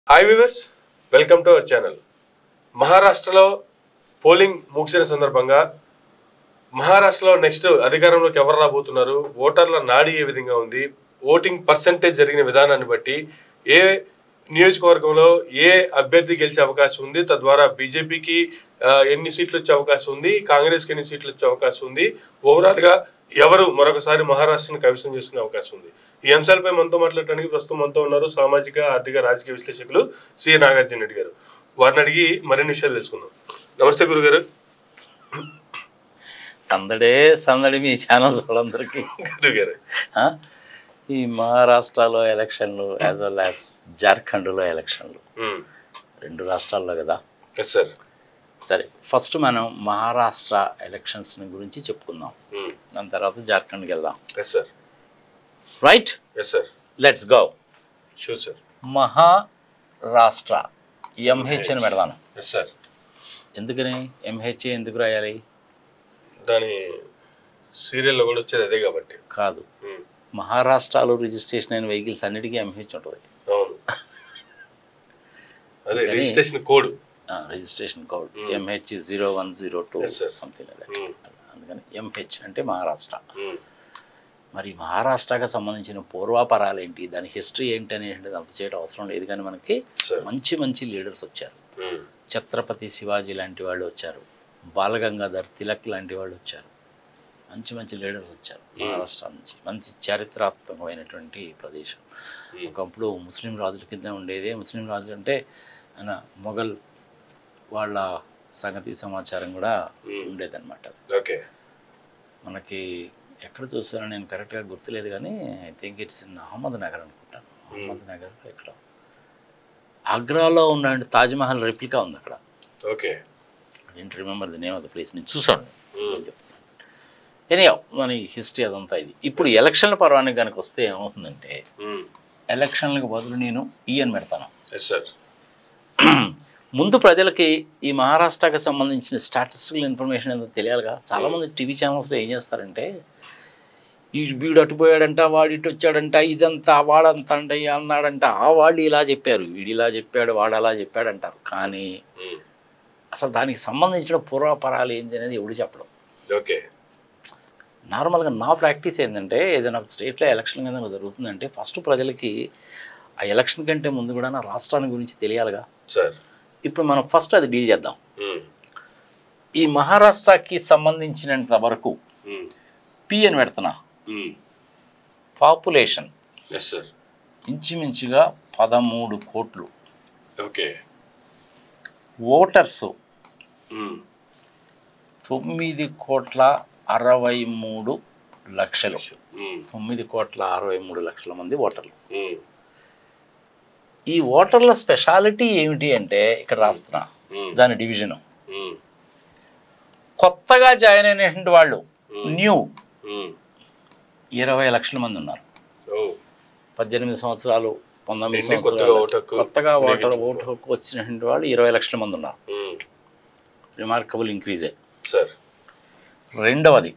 Hi viewers welcome to our channel మహారాష్ట్రలో polling ముగిసిన సందర్భంగా మహారాష్ట్రలో నెక్స్ట్ అధికారంలోకి ఎవరు రాబోతున్నారు ఓటర్ల నాడి ఏ విధంగా ఉంది ఓటింగ్ పర్సంటేజ్ జరిగిన విధానాన్ని బట్టి ఏ నియోజకవర్గంలో ఏ అభ్యర్థి గెలిచే అవకాశం ఉంది తద్వారా బీజేపీకి ఎన్ని సీట్లు వచ్చే అవకాశం ఉంది కాంగ్రెస్కి ఎన్ని సీట్లు వచ్చే అవకాశం ఉంది ఓవరాల్గా ఎవరు మరొకసారి మహారాష్ట్రను కవిసం చేసుకునే అవకాశం ఉంది ఈ అంశాలపై మనతో మాట్లాడటానికి ప్రస్తుతం మనతో ఉన్నారు సామాజిక ఆర్థిక రాజకీయ విశ్లేషకులు సి నాగార్జున రెడ్డి గారు వారిని అడిగి మరిన్ని విషయాలు తెలుసుకుందాం నమస్తే గురుగారు సందడే సందడి మీ ఛానల్ వాళ్ళందరికీ గురుగారు ఆ? ఈ మహారాష్ట్రలో ఎలక్షన్లు యాజ్ వెల్ యాజ్ జార్ఖండ్లో ఎలక్షన్లు రెండు రాష్ట్రాల్లో కదా ఎస్ సార్ సరే ఫస్ట్ మనం మహారాష్ట్ర ఎలక్షన్స్ గురించి చెప్పుకుందాం దాని తర్వాత జార్ఖండ్కి వెళ్దాం yes sir right yes sir let's go sure sir Maharashtra MH అని పెడతాను ఎస్ సార్ ఎందుకని ఎంహెచ్ ఎందుకు రాయాలి దాని సీరియల్లో కూడా వచ్చేది అదే కాబట్టి కాదు ఉమ్, మహారాష్ట్రలో రిజిస్ట్రేషన్ అయిన వెహికల్స్ అన్నిటికీ ఎంహెచ్ ఉంటుంది అవును అదే కానీ- registration code registration code Hmm. MH zero one zero two Yes, sir. Something like Hmm. అందుకని ఎంహెచ్ అంటే మహారాష్ట్ర మరి మహారాష్ట్రకి సంబంధించిన పూర్వాపరాలు ఏంటి దాని హిస్టరీ ఏంటి అనేటువంటిది అంత చేయడం అవసరం లేదు కానీ మనకి సార్ మంచి మంచి లీడర్స్ వచ్చారు ఛత్రపతి శివాజీ లాంటి వాళ్ళు వచ్చారు బాలగంగాధర్ తిలక్ లాంటి వాళ్ళు వచ్చారు మంచి మంచి లీడర్స్ వచ్చారు మహారాష్ట్ర నుంచి మంచి చారిత్రాత్మకమైనటువంటి ప్రదేశం ఒకప్పుడు ముస్లిం రాజుల కింద ఉండేదే ముస్లిం రాజులు అంటే ఆయన మొఘల్ వాళ్ళ సంగతి సమాచారం కూడా Hmm. ఉండేదన్నమాట ఓకే మనకి ఎక్కడ చూస్తానో నేను కరెక్ట్గా గుర్తులేదు కానీ I think it's in Ahmednagar అనుకుంటాను అహ్మద్ నగర్ ఎక్కడ ఆగ్రాలో ఉన్న తాజ్మహల్ రెప్లికా ఉంది అక్కడ okay don't remember the name of the place నేను చూసాను ఎనీ మన హిస్టరీ అదంతా ఇది ఇప్పుడు ఎలక్షన్ల పర్వానికి కనుక వస్తే ఏమవుతుందంటే ఎలక్షన్లకు బదులు నేను ఈ అని పెడతాను ఎస్ సార్ ముందు ప్రజలకి ఈ మహారాష్ట్రకి సంబంధించిన స్టాటిస్టికల్ ఇన్ఫర్మేషన్ ఏదో తెలియాలిగా చాలామంది టీవీ ఛానల్స్లో ఏం చేస్తారంటే ఈ వీడు అటుపోయాడంట వాడు ఇటు వచ్చాడంట ఇదంతా వాడంతా అంట ఈ అన్నాడంట ఆ వాళ్ళు ఇలా చెప్పారు వీడు ఇలా చెప్పాడు వాడు అలా చెప్పాడు అంటారు కానీ అసలు దానికి సంబంధించిన పూర్వపరాలు ఏంటి అనేది ఎవడు చెప్పడం ఓకే నార్మల్గా నా ప్రాక్టీస్ ఏంటంటే ఏదైనా ఒక స్టేట్లో ఎలక్షన్ కింద జరుగుతుందంటే ఫస్ట్ ప్రజలకి ఆ ఎలక్షన్ కంటే ముందు కూడా నా రాష్ట్రాన్ని గురించి తెలియాలిగా సార్ ఇప్పుడు మనం ఫస్ట్ అది డీల్ చేద్దాం ఈ మహారాష్ట్రకి సంబంధించినంత వరకు పి అని పెడుతున్నా పాపులేషన్ ఎస్ సార్ ఇంచుమించుగా పదమూడు కోట్లు ఓకే ఓటర్స్ తొమ్మిది కోట్ల అరవై మూడు లక్షలు తొమ్మిది కోట్ల అరవై మూడు లక్షల మంది ఓటర్లు ఈ ఓటర్ల స్పెషాలిటీ ఏమిటి అంటే ఇక్కడ రాస్తున్నా దాని డివిజన్ కొత్తగా జాయిన్ అయినటువంటి వాళ్ళు న్యూ ఇరవై లక్షల మంది ఉన్నారు ఓ పద్దెనిమిది సంవత్సరాలు పంతొమ్మిది నిండి కొత్తగా సంవత్సరాలు ఓటు హక్కు కొత్తగా ఓటర్ ఓటు హక్కు వచ్చినటువంటి వాళ్ళు ఇరవై లక్షల మంది ఉన్నారు రిమార్కబుల్ ఇంక్రీజే సార్ రెండవది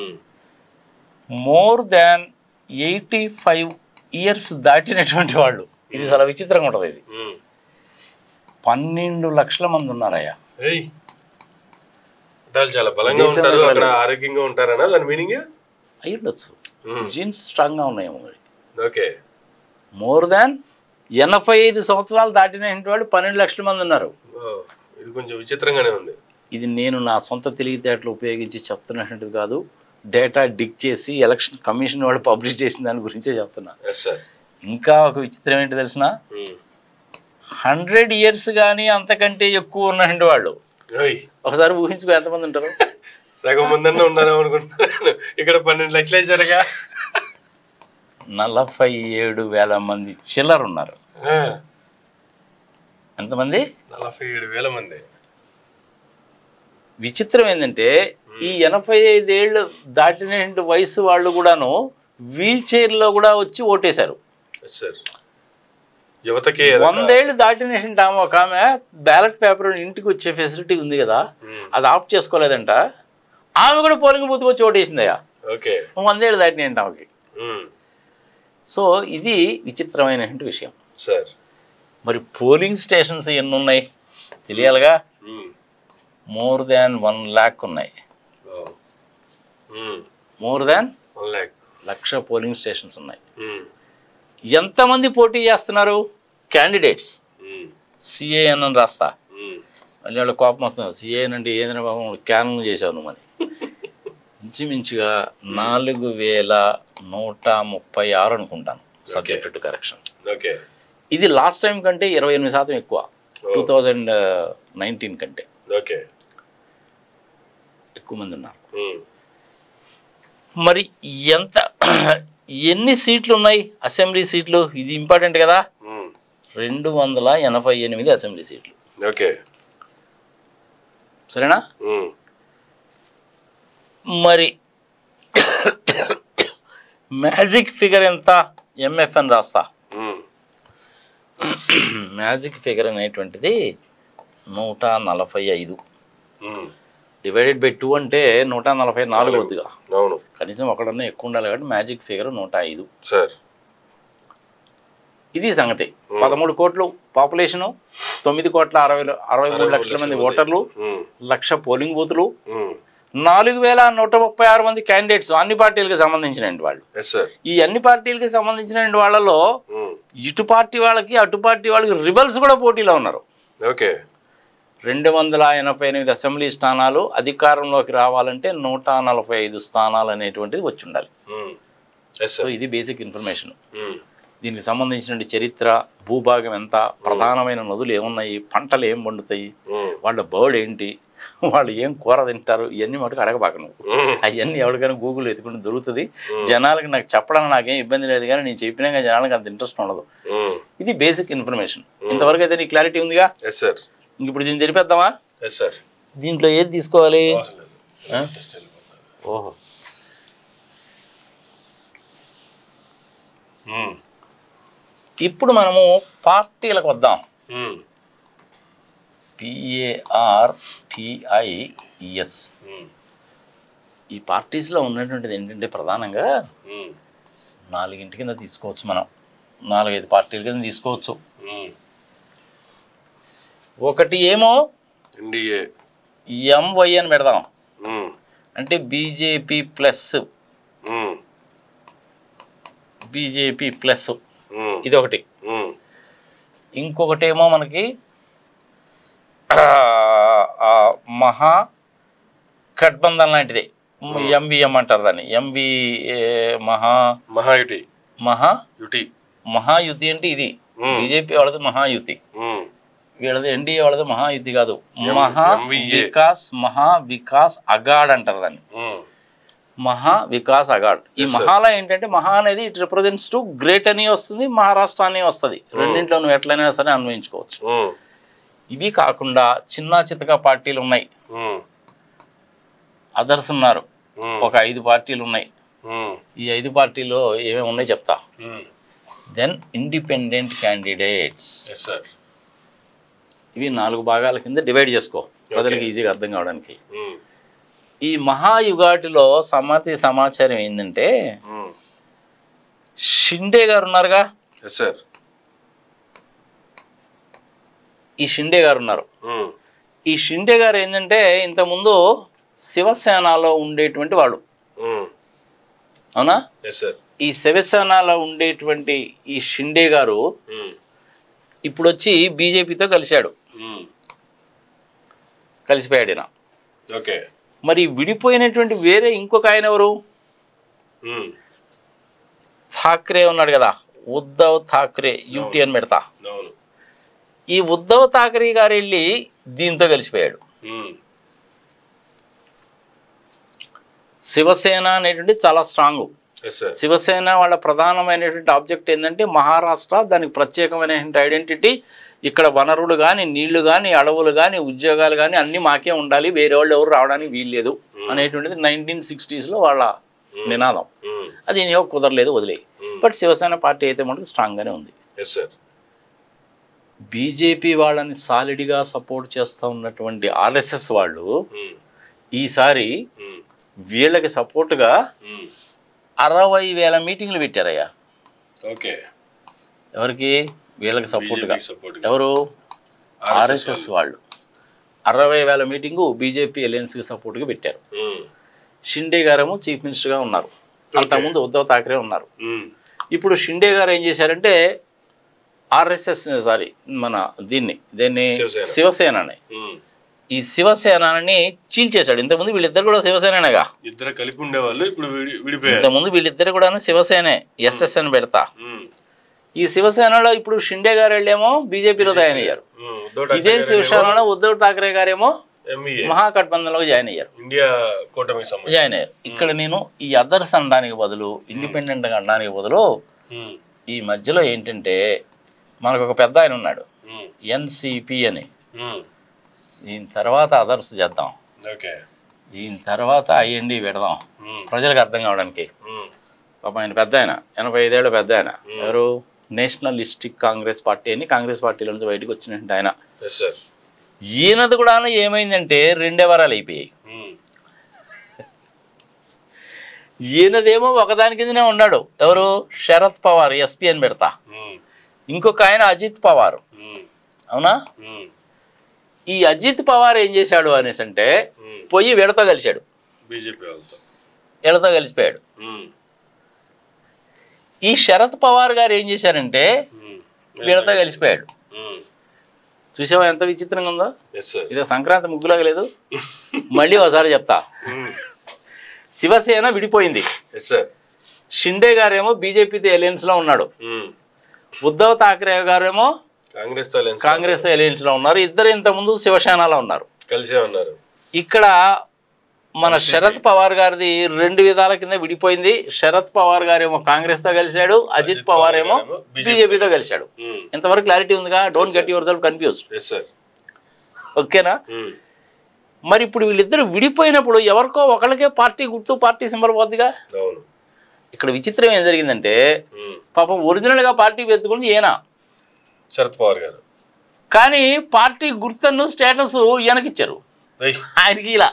more than eighty five years దాటినటువంటి వాళ్ళు ఇది చాలా విచిత్రంగా ఉంటుంది ఇది పన్నెండు లక్షల మంది ఉన్నారయ్యా ఏయ్ అంటే వాళ్ళు చాలా బలంగా దేశంలో ఉంటారు అక్కడ వాళ్ళు- ఆరోగ్యంగా ఉంటారనా దాని మీనింగ్ అయి ఉండొచ్చు జీన్స్ స్ట్రాంగ్గా ఉన్నాయేమో మరి ఓకే మోర్ దాన్ ఎనభై ఐదు సంవత్సరాలు దాటినటువంటి వాళ్ళు పన్నెండు లక్షల మంది ఉన్నారు ఓ, ఇది కొంచెం విచిత్రంగానే ఉంది ఇది నేను నా సొంత తెలివితేటలు ఉపయోగించి చెప్తున్నటువంటిది కాదు డేటా డిక్ చేసి ఎలక్షన్ కమిషన్ వాళ్ళు పబ్లిష్ చేసిన దాని గురించే చెప్తున్నా ఎస్ సార్ ఇంకా ఒక విచిత్రం ఏంటి తెలిసిన హండ్రెడ్ ఇయర్స్ కానీ అంతకంటే ఎక్కువ ఉన్నటువంటి వాళ్ళు ఒకసారి ఊహించుకో ఎంతమంది ఉంటారు సగం ముందన్న ఉన్నారేమో అనుకుంటున్నాను ఇక్కడ పన్నెండు లక్షలు వేసారుగా నలభై ఏడు వేల మంది చిల్లర ఉన్నారు ఆ, ఎంతమంది నలభై ఏడు వేల మంది విచిత్రం ఏంటంటే ఈ ఎనభై ఐదేళ్ళు దాటినటువంటి వయసు వాళ్ళు కూడాను వీల్ చైర్లో కూడా వచ్చి ఓటేశారు ఎస్ సార్ యువతకి ఏదైనా- వందేళ్ళు దాటినటువంటి ఆమె ఒక ఆమె బ్యాలెట్ పేపర్ ఇంటికి వచ్చే ఫెసిలిటీ ఉంది కదా ఉమ్, అది ఆఫ్ చేసుకోలేదంట ఆమె కూడా పోలింగ్ బూత్కి వచ్చి ఓటేసిందయ్యా ఓకే వందేళ్ళు దాటినాయంట ఆమెకి ఉమ్, సో ఇది విచిత్రమైనటువంటి విషయం సార్ మరి పోలింగ్ స్టేషన్స్ ఎన్ని ఉన్నాయి తెలియాలిగా ఉమ్. మోర్ దాన్ వన్ ల్యాక్ ఉన్నాయి ఓ. ఉమ్. మోర్ దాన్ వన్ ల్యాక్ లక్ష పోలింగ్ స్టేషన్స్ ఉన్నాయి ఉమ్. ఎంతమంది పోటీ చేస్తున్నారు క్యాండిడేట్స్ ఉమ్. సిఏఎన్ అని రాస్తా ఉమ్. మళ్ళీ వాళ్ళ కోపం వస్తుంది సిఏఎన్ అంటే ఏంద్ర బాబు క్యాన్లు చేసావు నువ్వు అని ఇంచుమించుగా నాలుగు వేల నూట ముప్పై ఆరు అనుకుంటాను సబ్జెక్ట్ టు కరెక్షన్ ఓకే ఇది లాస్ట్ టైం కంటే ఇరవై ఎనిమిది శాతం ఎక్కువ టూ థౌజండ్ నైన్టీన్ కంటే ఓకే ఎక్కువ మంది ఉన్నారు ఉమ్. మరి ఎంత ఎన్ని సీట్లు ఉన్నాయి అసెంబ్లీ సీట్లు ఇది ఇంపార్టెంట్ కదా ఉమ్. రెండు వందల ఎనభై ఎనిమిది అసెంబ్లీ సీట్లు ఓకే సరేనా ఉమ్. మరి మ్యాజిక్ ఫిగర్ ఎంత ఎంఎఫ్ అని రాస్తా ఉమ్. మ్యాజిక్ ఫిగర్ అనేటువంటిది నూట నలభై ఐదు ఉమ్. డివైడెడ్ బై టూ అంటే నూట నలభై నాలుగు అవుతుందిగా అవును కనీసం ఒకడన్నా ఎక్కువ ఉండాలి కాబట్టి మ్యాజిక్ ఫిగర్ నూట ఐదు సార్ ఇది సంగతి పదమూడు కోట్లు పాపులేషను తొమ్మిది కోట్ల అరవై అరవై మూడు లక్షల మంది ఓటర్లు ఉమ్. లక్ష పోలింగ్ బూతులు ఉమ్. నాలుగు వేల నూట ముప్పై ఆరు మంది క్యాండిడేట్స్ అన్ని పార్టీలకు సంబంధించిన వాళ్ళు ఎస్ సార్ ఈ అన్ని పార్టీలకి సంబంధించిన వాళ్ళలో ఉమ్. ఇటు పార్టీ వాళ్ళకి అటు పార్టీ వాళ్ళకి రిబల్స్ కూడా పోటీలో ఉన్నారు ఓకే రెండు వందల ఎనభై ఎనిమిది అసెంబ్లీ స్థానాలు అధికారంలోకి రావాలంటే నూట నలభై ఐదు స్థానాలు అనేటువంటిది వచ్చి ఉండాలి ఉమ్. ఎస్ సో సార్ ఇది బేసిక్ ఇన్ఫర్మేషన్ ఉమ్. దీనికి సంబంధించిన చరిత్ర భూభాగం ఎంత ప్రధానమైన నదులు ఏమున్నాయి పంటలు ఏం పండుతాయి ఉమ్. వాళ్ళ బర్డ్ ఏంటి వాళ్ళు ఏం కూర తింటారు ఇవన్నీ మటుకు అడగబాక నువ్వు ఉమ్. అవన్నీ ఎవరికైనా గూగుల్ ఎత్తుకుంటే దొరుకుతుంది జనాలకి నాకు చెప్పడానికి నాకేం ఇబ్బంది లేదు కానీ నేను చెప్పినాక జనాలకు అంత ఇంట్రెస్ట్ ఉండదు ఉమ్. ఇది బేసిక్ ఇన్ఫర్మేషన్ ఇంతవరకు అయితే నీ క్లారిటీ ఉందిగా ఎస్ సార్ ఇంక ఇప్పుడు దీన్ని తెలిపేద్దామా ఎస్ సార్ దీంట్లో ఏది తీసుకోవాలి అవసరం లేదు. ఆ? Just వెళ్ళిపోతాను. ఓహో ఉమ్. ఇప్పుడు మనము పార్టీలకు వద్దాం ఉమ్. పిఏఆర్ టిఐఎస్ ఉమ్. ఈ పార్టీస్లో ఉన్నటువంటిది ఏంటంటే ప్రధానంగా ఉమ్. నాలుగింటి కింద తీసుకోవచ్చు మనం నాలుగైదు పార్టీల కింద తీసుకోవచ్చు ఉమ్. ఒకటి ఏమో ఎన్డీఏ ఎంవై అని పెడదాం ఉమ్. అంటే బీజేపీ ప్లస్ ఉమ్. బీజేపీ ప్లస్ ఉమ్. ఇది ఒకటి ఉమ్. ఇంకొకటేమో మనకి ఆ, ఆ, మహా గఠబంధన్ లాంటిది ఎంబిఎం అంటారు దాన్ని ఎంబి మహా మహాయుటి మహా యుటి మహాయుతి అంటే ఇది Hmm. బీజేపీ వాళ్ళది మహాయుతి ఉమ్. వీళ్ళది ఎన్డీఏ వాళ్ళది మహాయుతి కాదు M- మహా MVA. వికాస్ మహా వికాస్ అగాడ్ అంటారు దాన్ని ఉమ్. మహా వికాస్ అగాడ్ ఈ Yes, sir. మహాల ఏంటంటే మహా అనేది ఇట్ రిప్రజెంట్స్ టు గ్రేట్ అని వస్తుంది మహారాష్ట్ర అని వస్తుంది రెండింటిలో నువ్వు ఎట్లయినా సరే అన్వయించుకోవచ్చు ఉమ్. ఇవి కాకుండా చిన్న చితక పార్టీలు ఉన్నాయి ఉమ్. అదర్స్ ఉన్నారు ఉమ్. ఒక ఐదు పార్టీలు ఉన్నాయి ఉమ్. ఈ ఐదు పార్టీలో ఏమేమి ఉన్నాయి చెప్తా ఉమ్. Then independent candidates yes sir ఇవి నాలుగు భాగాల కింద డివైడ్ చేసుకో ప్రజలకు ఈజీగా అర్థం కావడానికి ఉమ్. ఈ మహాయుగాటిలో సమ్మతి సమాచారం ఏంటంటే ఉమ్. షిండే గారు ఉన్నారుగా ఎస్ సార్ ఈ షిండే గారు ఉన్నారు ఉమ్. ఈ షిండే గారు ఏంటంటే ఇంతకుముందు శివసేనలో ఉండేటువంటి వాళ్ళు ఉమ్. అవునా ఎస్ సార్ ఈ శివసేనలో ఉండేటువంటి ఈ షిండే గారు ఉమ్. ఇప్పుడు వచ్చి బీజేపీతో కలిశాడు ఉమ్. కలిసిపోయాడు ఈయన ఓకే మరి విడిపోయినటువంటి వేరే ఇంకొక ఆయన ఎవరు ఉమ్. ఠాక్రే ఉన్నాడు కదా ఉద్ధవ్ ఠాక్రే యూటీ అని పెడతా అవును ఈ ఉద్ధవ్ ఠాక్రే గారు వెళ్ళి దీంతో కలిసిపోయాడు ఉమ్. శివసేన అనేటువంటి చాలా స్ట్రాంగ్ ఎస్ సార్ శివసేన వాళ్ళ ప్రధానమైనటువంటి ఆబ్జెక్ట్ ఏంటంటే మహారాష్ట్ర దానికి ప్రత్యేకమైనటువంటి ఐడెంటిటీ ఇక్కడ వనరులు కానీ నీళ్లు కానీ అడవులు కానీ ఉద్యోగాలు కానీ అన్నీ మాకే ఉండాలి వేరే వాళ్ళు ఎవరు రావడానికి వీల్లేదు అనేటువంటిది నైన్టీన్ సిక్స్టీస్లో వాళ్ళ నినాదం ఉమ్. అది ఏమో కుదరలేదు వదిలేయి ఉమ్. బట్ శివసేన పార్టీ అయితే మటుకు స్ట్రాంగ్గానే ఉంది ఎస్ సార్ బీజేపీ వాళ్ళని సాలిడ్గా సపోర్ట్ చేస్తూ ఉన్నటువంటి ఆర్ఎస్ఎస్ వాళ్ళు ఉమ్. ఈసారి ఉమ్. వీళ్ళకి సపోర్టుగా ఉమ్. అరవై వేల మీటింగ్లు పెట్టారయ్యా ఓకే ఎవరికి వీళ్ళకి సపోర్ట్గా BJP support గా. ఎవరు RSS ఆర్ఎస్ఎస్ వాళ్ళు అరవై వేల మీటింగు బీజేపీ ఎలయన్స్కి సపోర్ట్గా పెట్టారు ఉమ్, షిండే గారేమో చీఫ్ మినిస్టర్గా ఉన్నారు అంతకుముందు ఉద్ధవ్ ఠాక్రే ఉన్నారు ఉమ్, ఇప్పుడు షిండే గారు ఏం చేశారంటే ఆర్ఎస్ఎస్ సారీ మన దీన్ని దీన్ని శివసేన. శివసేనని ఉమ్. ఈ శివసేనని చీల్చేశాడు ఇంతకుముందు వీళ్ళిద్దరు కూడా శివసేనగా ఇద్దరు కలిపి ఉండేవాళ్ళు ఇప్పుడు విడి విడిపోయారు ఇంతకుముందు వీళ్ళిద్దరు కూడా శివసేనే ఎస్ఎస్ఎన్ పెడతా ఉమ్, ఈ శివసేనలో ఇప్పుడు షిండే గారు వెళ్ళేమో బీజేపీలో జాయిన్ అయ్యారు ఉమ్, ఉద్ధవ్ ఇదే ఠాక్రే శివసేనలో ఉద్ధవ్ ఠాక్రే గారేమో ఎంఈఏ మహాగఠబంధన్లో జాయిన్ అయ్యారు ఇండియా కూటమికి సంబంధించి జాయిన్ అయ్యారు ఇక్కడ నేను ఈ అదర్స్ అనడానికి బదులు ఇండిపెండెంట్ అనడానికి బదులు ఉమ్, ఈ మధ్యలో ఏంటంటే మనకు ఒక పెద్ద ఆయన ఉన్నాడు ఉమ్, ఎన్సిపి అని ఉమ్, దీని తర్వాత అదర్స్ చేద్దాం ఓకే దీని తర్వాత ఐఎన్డి పెడదాం ఉమ్, ప్రజలకు అర్థం కావడానికి ఉమ్, పాప ఆయన పెద్ద ఆయన ఎనభై ఐదేళ్ళ పెద్ద ఆయన ఎవరు నేషనలిస్టిక్ కాంగ్రెస్ పార్టీ అని కాంగ్రెస్ పార్టీలో నుంచి బయటకు వచ్చినట్టు ఆయన ఎస్ సార్ ఈయనది కూడా ఏమైందంటే రెండే వారాలు అయిపోయాయి ఉమ్, ఈయనదేమో ఒకదాని కిందనే ఉన్నాడు ఎవరు శరద్ పవార్ ఎస్పీ అని పెడతా ఉమ్, ఇంకొక ఆయన అజిత్ పవార్ ఉమ్, అవునా ఉమ్, ఈ అజిత్ పవార్ ఏం చేశాడు అనేసి అంటే ఉమ్, పోయి వీళ్ళతో కలిశాడు బీజేపీ వాళ్ళతో వీళ్ళతో కలిసిపోయాడు ఉమ్, ఈ శరద్ పవార్ గారు ఏం చేశారంటే ఉమ్, వీళ్ళతో కలిసిపోయాడు ఉమ్, చూసావా ఎంత విచిత్రంగా ఉందో ఎస్ సార్ ఇది సంక్రాంతి ముగ్గులాగా లేదు మళ్ళీ ఒకసారి చెప్తా ఉమ్, శివసేన విడిపోయింది ఎస్ సార్ షిండే గారేమో బీజేపీతో ఎలయన్స్లో ఉన్నాడు ఉమ్, ఉద్ధవ్ ఠాక్రే గారేమో కాంగ్రెస్ తో alliance కాంగ్రెస్తో ఎలయన్స్లో ఉన్నారు ఇద్దరు ఇంతకుముందు శివసేనలో ఉన్నారు కలిసే ఉన్నారు ఇక్కడ మన శరద్ పవార్ గారిది రెండు విధాల కింద విడిపోయింది శరద్ పవార్ గారేమో కాంగ్రెస్తో కలిశాడు అజిత్ పవార్ ఏమో ఏమో బీజేపీతో కలిశాడు ఉమ్, ఇంతవరకు క్లారిటీ ఉందిగా don't get yourself confuse yes sir ఓకేనా ఉమ్, మరి ఇప్పుడు వీళ్ళిద్దరు విడిపోయినప్పుడు ఎవరికో ఒకరికే పార్టీ గుర్తు పార్టీ సింబల్ పోద్దిగా అవును ఇక్కడ విచిత్రం ఏం జరిగిందంటే ఉమ్, పాపం ఒరిజినల్గా పార్టీ వెతుకుంది ఈయన శరద్ పవార్ గారు కానీ పార్టీ గుర్తును స్టేటస్ ఈయనకిచ్చారు వెయ్. ఆయనకి ఇలా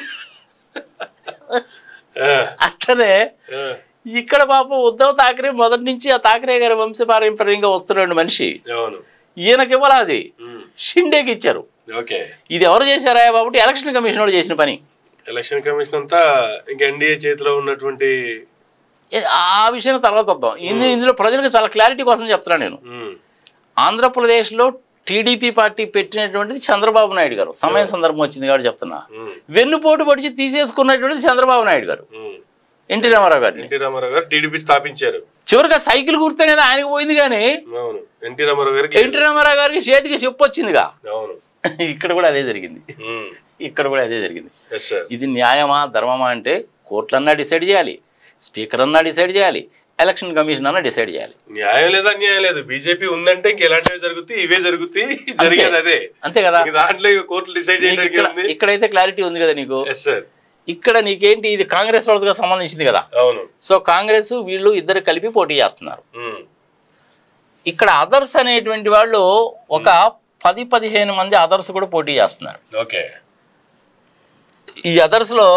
ఆ, అట్లనే ఆ, ఇక్కడ పాపం ఉద్ధవ్ ఠాక్రే మొదటి నుంచి ఆ ఠాక్రే గారి వంశపారంపర్యంగా వస్తున్నాడు మనిషి అవును ఈయనకి ఇవ్వాలి అది ఉమ్, షిండేకి ఇచ్చారు ఓకే ఇది ఎవరు చేశారా కాబట్టి ఎలక్షన్ కమిషన్ వాళ్ళు చేసిన పని ఎలక్షన్ కమిషన్ అంతా ఇంకా ఎన్డీఏ చేతిలో ఉన్నటువంటి ఏ- ఆ విషయం తర్వాత వద్దాం ఇందు ఇందులో ప్రజలకు చాలా క్లారిటీ కోసం చెప్తున్నాను నేను ఉమ్, ఆంధ్రప్రదేశ్లో టీడీపీ పార్టీ పెట్టినటువంటిది చంద్రబాబు నాయుడు గారు సమయం సందర్భం వచ్చింది కాబట్టి చెప్తున్నా ఉమ్, వెన్నుపోటు పడిచి తీసేసుకున్నటువంటిది చంద్రబాబు నాయుడు గారు ఉమ్. ఎన్టీ రామారావు గారిని ఎన్టీ రామారావు గారు టీడీపీ స్థాపించారు చివరిగా సైకిల్ గుర్తు అనేది ఆయనకు పోయింది కానీ అవును ఎన్టీ రామారావు గారికి ఎన్టీ రామారావు గారికి చేతికి చెప్పు వచ్చిందిగా అవును ఇక్కడ కూడా అదే జరిగింది ఉమ్, ఇక్కడ కూడా అదే జరిగింది ఎస్ సార్ ఇది న్యాయమా ధర్మమా అంటే కోర్టులన్నా డిసైడ్ చేయాలి స్పీకర్ అన్నా డిసైడ్ చేయాలి ఎలక్షన్ కమిషన్ అన్నా డిసైడ్ చేయాలి న్యాయం లేదా అన్యాయం లేదు బీజేపీ ఉందంటే ఇంక ఎలాంటివి జరుగుతాయి ఇవే జరుగుతాయి జరిగేది అదే అంతే కదా ఇంక దాంట్లో ఇక కోర్టులు డిసైడ్ నీకు చేయడానికి ఇక్కడ ఉంది ఇక్కడైతే క్లారిటీ ఉంది కదా నీకు ఎస్ సార్ ఇక్కడ నీకేంటి ఇది కాంగ్రెస్ వాళ్ళతో సంబంధించింది కదా అవును సో కాంగ్రెస్ వీళ్ళు ఇద్దరు కలిపి పోటీ చేస్తున్నారు ఉమ్, ఇక్కడ అదర్స్ అనేటువంటి వాళ్ళు ఒక పది పదిహేను మంది అదర్స్ కూడా పోటీ చేస్తున్నారు ఓకే ఈ అదర్స్లో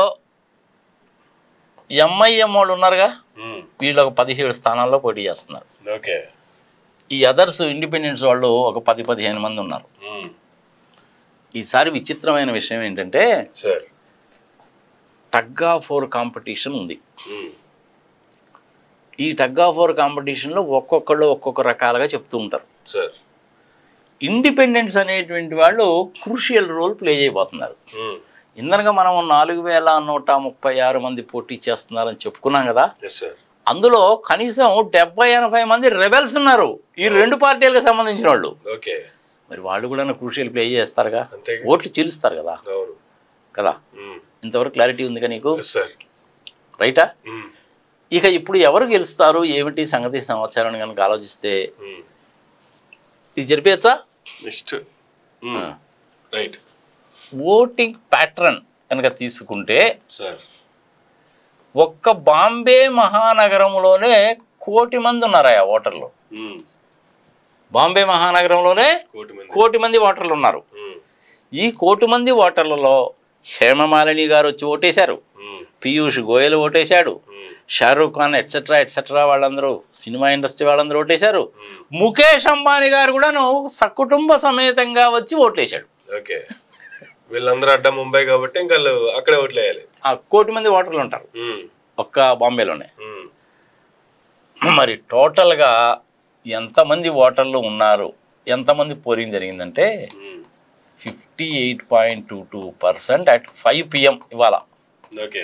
ఎంఐఎం వాళ్ళు ఉన్నారుగా ఉమ్, వీళ్ళు ఒక పదిహేడు స్థానాల్లో పోటీ చేస్తున్నారు ఓకే ఈ అదర్స్ ఇండిపెండెన్స్ వాళ్ళు ఒక పది పదిహేను మంది ఉన్నారు ఉమ్, ఈసారి విచిత్రమైన విషయం ఏంటంటే sir tug of four competition ఉంది ఉమ్, ఈ టగ్ ఆఫ్ ఫోర్ కాంపిటీషన్లో ఒక్కొక్కళ్ళు ఒక్కొక్క రకాలుగా చెప్తూ ఉంటారు సార్ ఇండిపెండెన్స్ అనేటువంటి వాళ్ళు క్రూషియల్ రోల్ ప్లే చేయబోతున్నారు ఉమ్, ఇందనగా మనం నాలుగు వేల నూట ముప్పై ఆరు మంది పోటీ చేస్తున్నారని చెప్పుకున్నాం కదా ఎస్ సార్ అందులో కనీసం డెబ్బై ఎనభై మంది రెబెల్స్ ఉన్నారు ఈ రెండు పార్టీలకు సంబంధించిన వాళ్ళు ఓకే మరి వాళ్ళు కూడా క్రూషియల్ ప్లే చేస్తారుగా అంతే ఓట్లు చీలుస్తారు కదా అవును కదా ఉమ్, ఇంతవరకు క్లారిటీ ఉందిగా నీకు ఎస్ సార్ రైటా ఉమ్, ఇక ఇప్పుడు ఎవరు గెలుస్తారు ఏమిటి సంగతి సమాచారం కనుక ఆలోచిస్తే ఉమ్. ఇది జరిపేయచ్చా నెక్స్ట్ ఉమ్, రైట్ ఓటింగ్ ప్యాటర్న్ కనుక తీసుకుంటే సార్ ఒక్క బాంబే మహానగరంలోనే కోటి మంది ఉన్నారయ్యా ఓటర్లు ఉమ్, బాంబే మహానగరంలోనే కోటి మంది కోటి మంది ఓటర్లు ఉన్నారు ఉమ్, ఈ కోటి మంది ఓటర్లలో హేమమాలిని గారు వచ్చి ఓటేశారు ఉమ్, పీయూష్ గోయల్ ఓటేశాడు ఉమ్, షారూఖ్ ఖాన్ ఎట్సెట్రా ఎట్సెట్రా వాళ్ళందరూ సినిమా ఇండస్ట్రీ వాళ్ళందరూ ఓటేశారు ఉమ్. ముఖేష్ అంబానీ గారు కూడాను సకుటుంబ సమేతంగా వచ్చి ఓట్లేశాడు ఓకే వీళ్ళందరూ అడ్డ ముంబై కాబట్టి ఇంకా వాళ్ళు అక్కడే ఓట్లు వేయాలి ఆ కోటి మంది ఓటర్లు ఉంటారు ఉమ్, ఒక్క బాంబేలోనే ఉమ్, మరి టోటల్గా ఎంతమంది ఓటర్లు ఉన్నారు ఎంతమంది పోలింగ్ జరిగిందంటే ఉమ్. Fifty eight point two two percent at five PM ఇవాళ ఓకే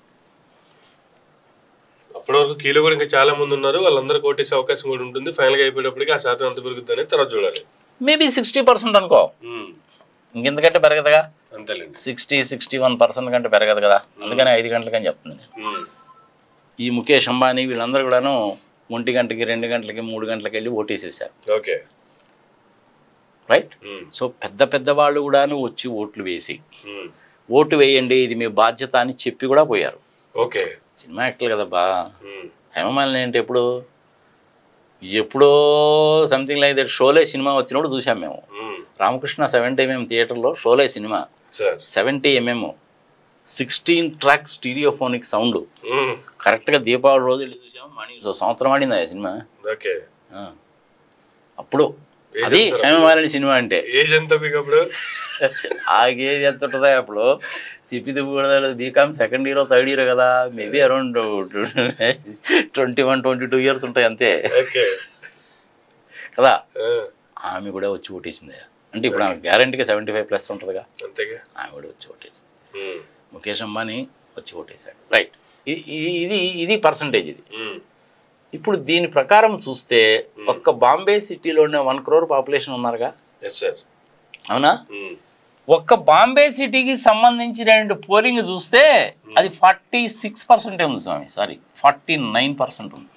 అప్పటి వరకు కీలో కూడా ఇంకా చాలా మంది ఉన్నారు వాళ్ళందరూ కోటేసే అవకాశం కూడా ఉంటుంది ఫైనల్గా అయిపోయేటప్పటికి ఆ శాతం ఎంత పెరుగుతుంది అనేది తర్వాత చూడాలి మేబీ సిక్స్టీ పర్సెంట్ అనుకో ఉమ్, ఇంకెందుకంటే పెరగదుగా అంతేలేండి సిక్స్టీ సిక్స్టీ వన్ పర్సెంట్ కంటే పెరగదు కదా అందుకని ఐదు గంటలకని చెప్తుంది నేను ఉమ్, ఈ ముఖేష్ అంబానీ వీళ్ళందరూ కూడాను ఒంటి గంటకి రెండు గంటలకి మూడు గంటలకి వెళ్ళి ఓటేసేసారు ఓకే రైట్ ఉమ్, సో పెద్ద పెద్ద వాళ్ళు కూడాను వచ్చి ఓట్లు వేసి ఉమ్, ఓటు వేయండి ఇది మీ బాధ్యత అని చెప్పి కూడా పోయారు ఓకే సినిమా యాక్టర్లు కదా బా ఉమ్, హేమమాలిని ఏంటి ఎప్పుడు ఎప్పుడో something like that Sholay cinema వచ్చినప్పుడు చూసాం మేము ఉమ్, రామకృష్ణ సెవెంటీ ఎంఎం థియేటర్లో Sholay cinema sir seventy MM sixteen track stereophonic sound ఉమ్, కరెక్ట్గా దీపావళి రోజు వెళ్ళి చూసాం మణి సో సంవత్సరం ఆడింది ఆ సినిమా ఓకే ఆ. అప్పుడు ఏజ్ అది ఎంత సార్ హేమమాలిని సినిమా అంటే ఏజ్ ఎంత మీకు అప్పుడు ఆ ఏజ్ ఎంత ఉంటుందా అప్పుడు తిప్పి తిప్పి కూడా BCom second year third year కదా maybe around twenty one twenty two years ఉంటాయి అంతే ఓకే కదా ఆ, ఆమె కూడా వచ్చి ఓటేసింది అంటే ఇప్పుడు ఆమె గ్యారంటీగా సెవెంటీ ఫైవ్ ప్లస్ ఉంటుందిగా అంతేగా ఆమె కూడా వచ్చి ఓటేసింది ఉమ్, ముఖేష్ అంబానీ వచ్చి ఓటేశాడు రైట్ ఇది ఇది పర్సంటేజ్ ఇది ఉమ్, ఇప్పుడు దీని ప్రకారం చూస్తే ఒక్క బాంబే సిటీలోనే వన్ క్రోర్ పాపులేషన్ ఉన్నారుగా ఎస్ సార్ అవునా ఉమ్, ఒక్క బాంబే సిటీకి సంబంధించిన పోలింగ్ చూస్తే అది ఫార్టీ సిక్స్ పర్సెంటే ఉంది స్వామి సారీ ఫార్టీ నైన్ పర్సెంట్ ఉంది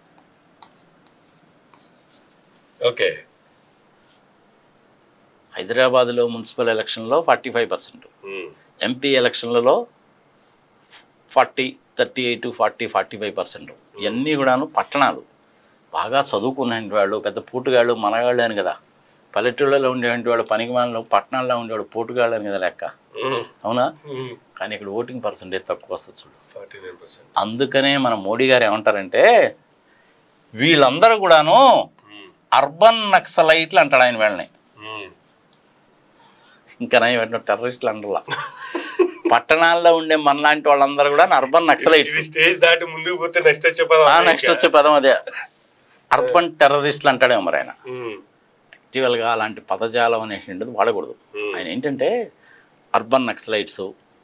ఓకే హైదరాబాద్లో మున్సిపల్ ఎలక్షన్లో forty five percent um, MP ఎలక్షన్లలో forty thirty eight forty forty five percent ఇవన్నీ కూడాను పట్టణాలు బాగా చదువుకున్న వాళ్ళు పెద్ద పూటుగాళ్ళు మనగాళ్ళు అని కదా పల్లెటూళ్ళలో ఉండేటువంటి వాళ్ళు పనికిమాలలో పట్టణాల్లో ఉండేవాడు పోటుగాళ్ళు అని కదా లెక్క ఉమ్, అవునా ఉమ్, కానీ ఇక్కడ ఓటింగ్ పర్సంటేజ్ తక్కువ వస్తుంది చూడు ఫార్టీ నైన్ పర్సెంట్ అందుకనే మన మోడీ గారు ఏమంటారంటే వీళ్ళందరూ కూడాను అర్బన్ నక్సలైట్లు అంటాడు ఆయన వీళ్ళని ఇంకా నయం వెంటనే టెర్రరిస్టులు అంటారా పట్టణాల్లో ఉండే మనలాంటి వాళ్ళందరూ కూడా అర్బన్ నక్సలైట్స్ ఇది స్టేజ్ దాటి ముందుకు పోతే నెక్స్ట్ వచ్చే పదం నెక్స్ట్ వచ్చే పదం అదే అర్బన్ టెర్రరిస్టులు అంటాడేమో మరి ఆయన ఉమ్, యాక్చువల్గా అలాంటి పదజాలం అనేటువంటిది వాడకూడదు ఉమ్, ఆయన ఏంటంటే అర్బన్ నక్సలైట్స్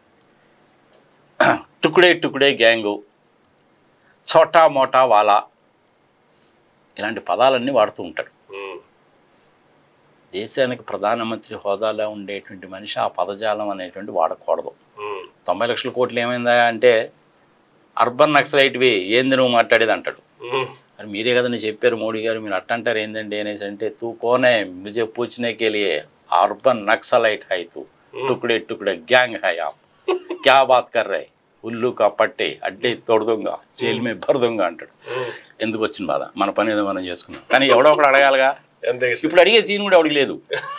టుకుడే టుకుడే గ్యాంగు చోటా మోటా వాలా ఇలాంటి పదాలన్నీ వాడుతూ ఉంటాడు ఉమ్, దేశానికి ప్రధానమంత్రి హోదాలో ఉండేటువంటి మనిషి ఆ పదజాలం అనేటువంటి వాడకూడదు ఉమ్, తొంభై లక్షల కోట్లు ఏమైందా అంటే అర్బన్ నక్సలైట్వి ఏంది నువ్వు మాట్లాడేది అంటాడు ఉమ్, మరి మీరే కదండి చెప్పారు మోడీ గారు మీరు అట్టంటారు ఏందండి అనేసి అంటే తూ కోనే ముझे पूछने के लिए अर्बन नक्सलाइट है तू टुकड़े टुकड़े गैंग है आप क्या बात कर रहे ఉల్లు కా పట్టే అడ్డే తొడదుంగా జైలు మీద భరదుంగా అంటాడు ఉమ్. ఎందుకు వచ్చిన బాధ మన పని ఏదో మనం చేసుకున్నాం కానీ ఎవడో ఒకడు అడగాలిగా అంతే కదా సార్. ఇప్పుడు అడిగే సీన్ కూడా ఎవడికి లేదు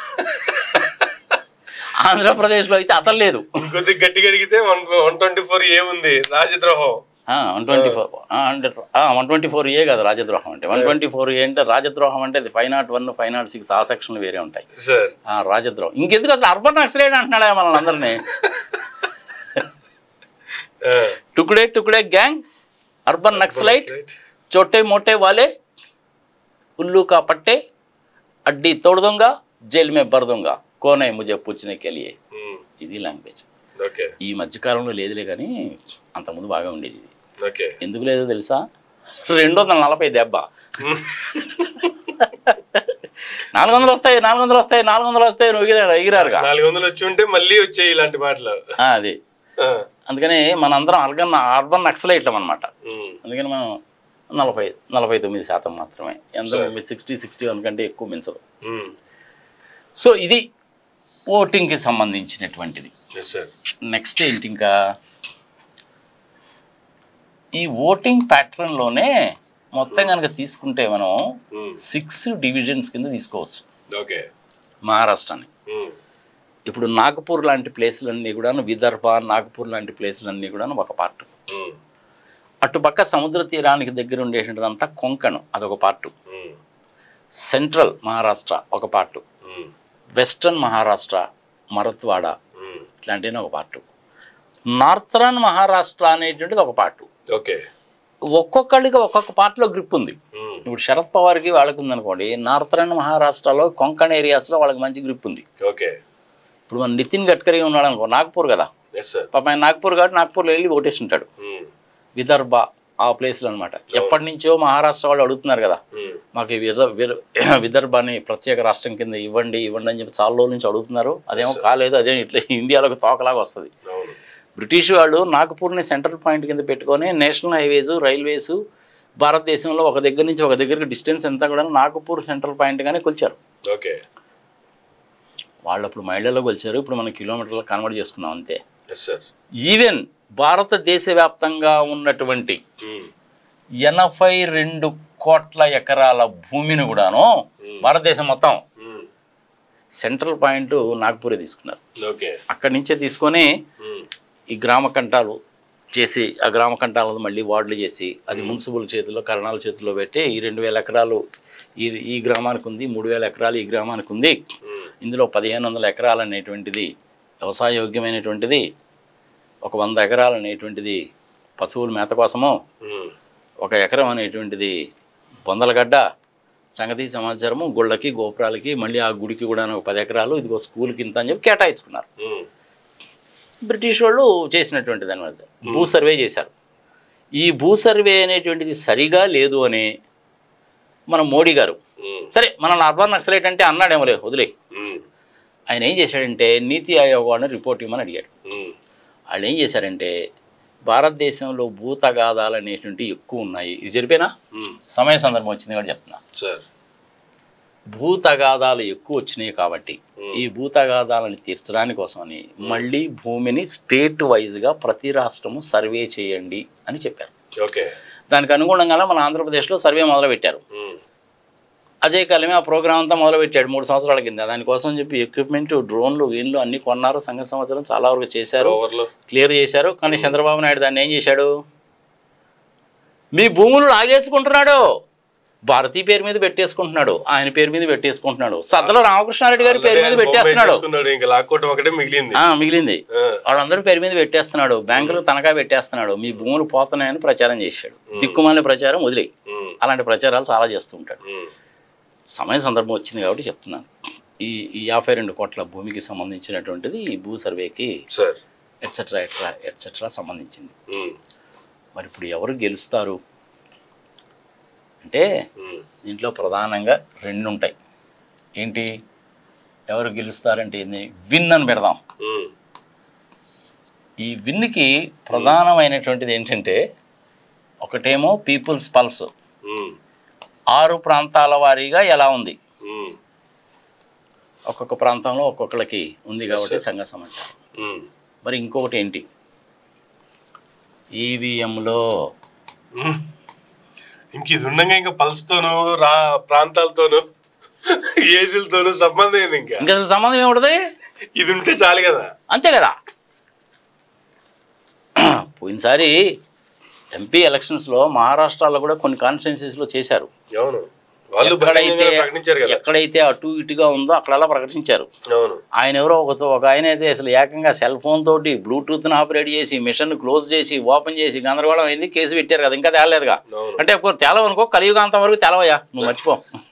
ఆంధ్రప్రదేశ్లో అయితే అసలు లేదు ఇంకొద్ది గట్టిగా అడిగితే one one twenty four A ఉంది రాజద్రోహం వన్ ట్వంటీ ఫోర్ అంటే వన్ ట్వంటీ ఫోర్ ఏ కాదు రాజద్రోహం అంటే వన్ ట్వంటీ ఫోర్ ఏ అంటే రాజద్రోహం అంటే అది five naught one five naught six ఆ సెక్షన్లు వేరే ఉంటాయి సార్ ఆ, రాజద్రోహం ఇంకెందుకు అసలు అర్బన్ నక్సలైట్ అంటున్నాడా మనల్ని అందరినీ ఆ, टुकड़े टुकड़े गैंग अर्बन नक्सलाइट రైట్. छोटे मोटे वाले उल्लू का पट्टे अड्डी तोड़ दूंगा जेल में भर दूंगा कौन है मुझे पूछने के लिए ఉమ్, ఇది లాంగ్వేజ్ ఓకే ఈ మధ్యకాలంలో లేదులే కానీ అంతకుముందు బాగా ఉండేది ఇది ఓకే ఎందుకు లేదో తెలుసా రెండు వందల నలభై దెబ్బ ఉమ్, నాలుగు వందలు వస్తాయి నాలుగు వందలు వస్తాయి నాలుగు వందలు వస్తాయి నువ్వు ఎగిరారు ఎగిరారుగా నాలుగు వందలు వచ్చి ఉంటే మళ్ళీ వచ్చాయి ఇలాంటి మాటలు ఆ, అది ఆ, అందుకని మనందరం అర్బన్ అర్బన్ నక్సలైట్లం అనమాట ఉమ్, అందుకని మనం నలభై నలభై తొమ్మిది శాతం మాత్రమే ఎంత సరే. సిక్స్టీ సిక్స్టీ వన్ కంటే ఎక్కువ మించదు ఉమ్, సో ఇది ఓటింగ్కి సంబంధించినటువంటిది ఎస్ సార్ నెక్స్ట్ ఏంటి ఇంకా ఈ ఓటింగ్ ప్యాటర్న్లోనే మొత్తం కనుక తీసుకుంటే మనం ఉమ్, సిక్స్ డివిజన్స్ కింద తీసుకోవచ్చు ఓకే మహారాష్ట్రాని ఉమ్, ఇప్పుడు నాగపూర్ లాంటి ప్లేసులన్నీ కూడా విదర్భ నాగపూర్ లాంటి ప్లేసులన్నీ కూడా ఒక పార్ట్ ఉమ్, అటుపక్క సముద్ర తీరానికి దగ్గర ఉండేటువంటిదంతా కొంకణం అదొక పార్టు ఉమ్, సెంట్రల్ మహారాష్ట్ర ఒక part um, western Maharashtra Marathwada um. ఇట్లాంటివి ఒక పార్టు నార్థరన్ మహారాష్ట్ర అనేటువంటిది ఒక పార్టు ఓకే ఒక్కొక్కళ్ళకి ఒక్కొక్క పార్ట్లో గ్రిప్ ఉంది ఉమ్, ఇప్పుడు శరద్ పవార్కి వాళ్ళకి ఉందనుకోండి నార్థరన్ మహారాష్ట్రలో కొంకణ్ ఏరియాస్లో వాళ్ళకి మంచి గ్రిప్ ఉంది ఓకే ఇప్పుడు మన నితిన్ గడ్కరీ ఉన్నాడు అనుకో నాగ్పూర్ కదా ఎస్ సార్ పాప ఆయన నాగ్పూర్ కాబట్టి నాగ్పూర్లో వెళ్ళి ఓటేసి ఉంటాడు ఉమ్, విదర్భ ఆ ప్లేస్లో అనమాట ఎప్పటి నుంచో మహారాష్ట్ర వాళ్ళు అడుగుతున్నారు కదా ఉమ్, మాకు ఈ విద విద- విదర్భాన్ని ప్రత్యేక రాష్ట్రం కింద ఇవ్వండి ఇవ్వండి అని చెప్పి చాలా రోజుల నుంచి అడుగుతున్నారు అదేమో కాలేదు అదేమో ఇట్లా ఇండియాలోకి తోకలాగా వస్తుంది అవును బ్రిటిష్ వాళ్ళు నాగపూర్ని సెంట్రల్ పాయింట్ కింద పెట్టుకొని నేషనల్ హైవేస్ రైల్వేస్ భారతదేశంలో ఒక దగ్గర నుంచి ఒక దగ్గరికి డిస్టెన్స్ ఎంత కూడా నాగపూర్ సెంట్రల్ పాయింట్గానే కొలిచారు ఓకే వాళ్ళు అప్పుడు మైళ్ళలో కొలిచారు ఇప్పుడు మనం కిలోమీటర్లు కన్వర్ట్ చేసుకున్నాం అంతే ఎస్ సార్ ఈవెన్ భారతదేశ వ్యాప్తంగా ఉన్నటువంటి ఉమ్, ఎనభై రెండు కోట్ల ఎకరాల భూమిని కూడాను భారతదేశం మొత్తం ఉమ్, సెంట్రల్ పాయింట్ నాగ్పూరే తీసుకున్నారు ఓకే అక్కడి నుంచే తీసుకొని ఉమ్, ఈ గ్రామ కంటాలు చేసి ఆ గ్రామ కంటాలను మళ్ళీ వార్డులు చేసి అది మున్సిపల్ చేతిలో కరణాల చేతిలో పెట్టి ఈ రెండు వేల ఎకరాలు ఈ ఈ గ్రామానికి ఉంది మూడు వేల ఎకరాలు ఈ గ్రామానికి ఉంది ఉమ్, ఇందులో పదిహేను వందల ఎకరాలు అనేటువంటిది వ్యవసాయ యోగ్యమైనటువంటిది ఒక వంద ఎకరాలు అనేటువంటిది పశువుల మేత కోసము ఉమ్, ఒక ఎకరం అనేటువంటిది బొందలగడ్డ సంగతి సమాచారము గుళ్ళకి గోపురాలకి మళ్ళీ ఆ గుడికి కూడా ఒక పది ఎకరాలు ఇదిగో స్కూల్కి ఇంత అని చెప్పి కేటాయించుకున్నారు ఉమ్, బ్రిటిష్ వాళ్ళు చేసినటువంటిది అనమాట భూ సర్వే చేశారు ఈ భూ సర్వే అనేటువంటిది సరిగా లేదు అని మన మోడీ గారు ఉమ్, సరే మన అర్బన్ నక్సలైట్ అంటే అన్నాడేమోలే వదిలే ఉమ్, ఆయన ఏం చేశాడంటే నీతి ఆయోగ్ వాళ్ళని రిపోర్ట్ ఇవ్వమని అడిగాడు ఉమ్, వాళ్ళు ఏం చేశారంటే భారతదేశంలో భూ తగాదాలు అనేటువంటివి ఎక్కువ ఉన్నాయి ఇది జరిపేనా ఉమ్, సమయ సందర్భం వచ్చింది కూడా చెప్తున్నా సార్ భూ తగాదాలు ఎక్కువ వచ్చినాయి కాబట్టి ఈ భూ తగాదాలను తీర్చడానికి కోసమని మళ్ళీ భూమిని స్టేట్ వైజ్గా ప్రతి రాష్ట్రము సర్వే చేయండి అని చెప్పారు ఓకే దానికి అనుగుణంగా మన ఆంధ్రప్రదేశ్లో సర్వే మొదలుపెట్టారు ఉమ్, అజయ్ కలమే ఆ ప్రోగ్రామ్ అంతా మొదలుపెట్టాడు మూడు సంవత్సరాల కింద దానికోసం చెప్పి ఎక్విప్మెంట్ డ్రోన్లు వీన్లు అన్ని కొన్నారు సంఘ సంవత్సరం చాలా వరకు చేశారు ఓవర్లో క్లియర్ చేశారు కానీ చంద్రబాబు నాయుడు దాన్ని ఏం చేశాడు మీ భూములు లాగేసుకుంటున్నాడు భారతీ పేరు మీద పెట్టేసుకుంటున్నాడు ఆయన పేరు మీద పెట్టేసుకుంటున్నాడు సద్దలో రామకృష్ణారెడ్డి గారి పేరు మీద పెట్టేస్తున్నాడు చేసుకున్నాడు ఇంకా లాక్కోవటం ఒకటే మిగిలింది ఆ, మిగిలింది ఆ, వాళ్ళందరూ పేరు మీద పెట్టేస్తున్నాడు బ్యాంకులు తనఖా పెట్టేస్తున్నాడు మీ భూములు పోతున్నాయని ప్రచారం చేశాడు దిక్కుమాలిన ప్రచారం వదిలేయి ఉమ్, అలాంటి ప్రచారాలు చాలా చేస్తూ ఉంటాడు ఉమ్, సమయ సందర్భం వచ్చింది కాబట్టి చెప్తున్నాను ఈ ఈ యాభై రెండు కోట్ల భూమికి సంబంధించినటువంటిది ఈ భూ సర్వేకి సార్ ఎట్సెట్రా ఎట్రా ఎట్సెట్రా సంబంధించింది ఉమ్, మరి ఇప్పుడు ఎవరు గెలుస్తారు అంటే ఉమ్, దీంట్లో ప్రధానంగా రెండు ఉంటాయి ఏంటి ఎవరు గెలుస్తారంటే ఏంది విన్ అని పెడదాం ఉమ్, ఈ విన్కి ప్రధానమైనటువంటిది ఏంటంటే ఒకటేమో పీపుల్స్ పల్స్ ఉమ్, ఆరు ప్రాంతాల వారీగా ఎలా ఉంది ఉమ్, ఒక్కొక్క ప్రాంతంలో ఒక్కొక్కరికి ఉంది కాబట్టి సంఘ సమాచారం ఉమ్, మరి ఇంకొకటి ఏంటి ఈవీఎంలో ఉమ్. ఇంక ఇది ఉండగా ఇంకా పల్స్తోను రా ప్రాంతాలతోను ఏజీలతోను సంబంధం ఏంది ఇంకా ఇంకా అసలు సంబంధం ఏముంటుంది ఇది ఉంటే చాలు కదా అంతే కదా పోయినసారి ఎంపీ ఎలక్షన్స్లో మహారాష్ట్రలో కూడా కొన్ని కాన్స్టిట్యున్సీస్లో చేశారు అవును వాళ్ళు ఎక్కడైతే బహిరంగంగా ప్రకటించారు కదా ఎక్కడైతే అటు ఇటుగా ఉందో అక్కడలా ప్రకటించారు అవును ఆయన ఎవరో ఒక ఒక ఆయన అయితే అసలు ఏకంగా సెల్ ఫోన్ తోటి బ్లూటూత్ని ఆపరేట్ చేసి మిషన్ క్లోజ్ చేసి ఓపెన్ చేసి గందరగోళం అయింది కేసు పెట్టారు కదా ఇంకా తేలలేదుగా అవును అంటే అప్పుడు తెలవనుకో కలియుగాంతం వరకు తెలవయ్యా నువ్వు మర్చిపో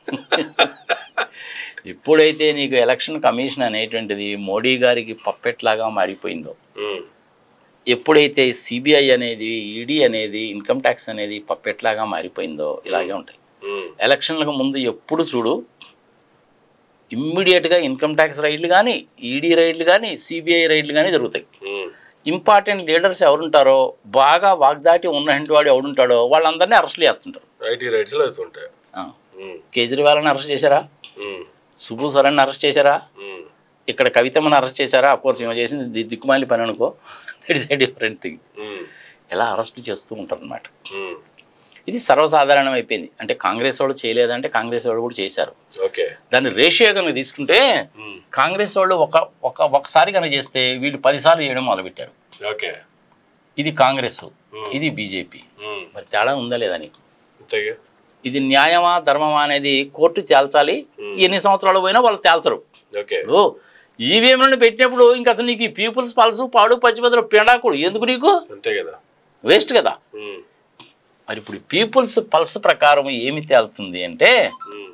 ఎప్పుడైతే నీకు ఎలక్షన్ కమిషన్ అనేటువంటిది మోడీ గారికి పప్పెట్లాగా మారిపోయిందో ఉమ్, ఎప్పుడైతే సిబిఐ అనేది ఈడీ అనేది ఇన్కమ్ ట్యాక్స్ అనేది పప్పెట్లాగా మారిపోయిందో ఇలాగే ఉంటాయి ఉమ్, ఎలక్షన్లకు ముందు ఎప్పుడు చూడు ఇమ్మీడియట్గా ఇన్కమ్ ట్యాక్స్ రైడ్లు కానీ ఈడీ రైడ్లు కానీ సిబిఐ రైడ్లు కానీ జరుగుతాయి ఉమ్, ఇంపార్టెంట్ లీడర్స్ ఎవరుంటారో బాగా వాగ్దాటి ఉన్నటువంటి వాడు ఎవడుంటాడో వాళ్ళందరినీ అరెస్ట్లు చేస్తుంటారు ఐటీ రైట్స్ లో అవుతుంటాయి ఆ, ఉమ్, కేజ్రీవాల్ని అరెస్ట్ చేశారా ఉమ్, సుబు సరణ్ అరెస్ట్ చేశారా ఉమ్, ఇక్కడ కవితమ్మని అరెస్ట్ చేశారా కోర్స్ ఈమె చేసింది ది- దిక్కుమాలి పని అనుకో that is a different thing um, ఇలా అరెస్ట్ చేస్తూ ఉంటారు అనమాట ఉమ్, ఇది సర్వసాధారణం అయిపోయింది అంటే కాంగ్రెస్ వాళ్ళు చేయలేదంటే కాంగ్రెస్ వాళ్ళు కూడా చేశారు ఓకే దాన్ని రేషియో కనుక తీసుకుంటే ఉమ్, కాంగ్రెస్ వాళ్ళు ఒక ఒక ఒకసారి కనుక చేస్తే వీళ్ళు పదిసార్లు చేయడం మొదలుపెట్టారు ఓకే ఇది కాంగ్రెస్ ఉమ్, ఇది బీజేపీ ఉమ్, మరి తేడా ఉందా లేదా నీకు అంతేగా ఇది న్యాయమా ధర్మమా అనేది కోర్టు తేల్చాలి ఉమ్, ఎన్ని సంవత్సరాలు పోయినా వాళ్ళు తేల్చరు ఓకే ఇప్పుడు ఈవీఎంలను పెట్టినప్పుడు ఇంకా అసలు నీకు ఈ పీపుల్స్ పల్స్ పాడు పచ్చిబదులు పెడాకుడు ఎందుకు నీకు అంతే కదా వేస్ట్ కదా ఉమ్, మరి ఇప్పుడు పీపుల్స్ పల్స్ ప్రకారం ఏమి తేలుతుంది అంటే ఉమ్,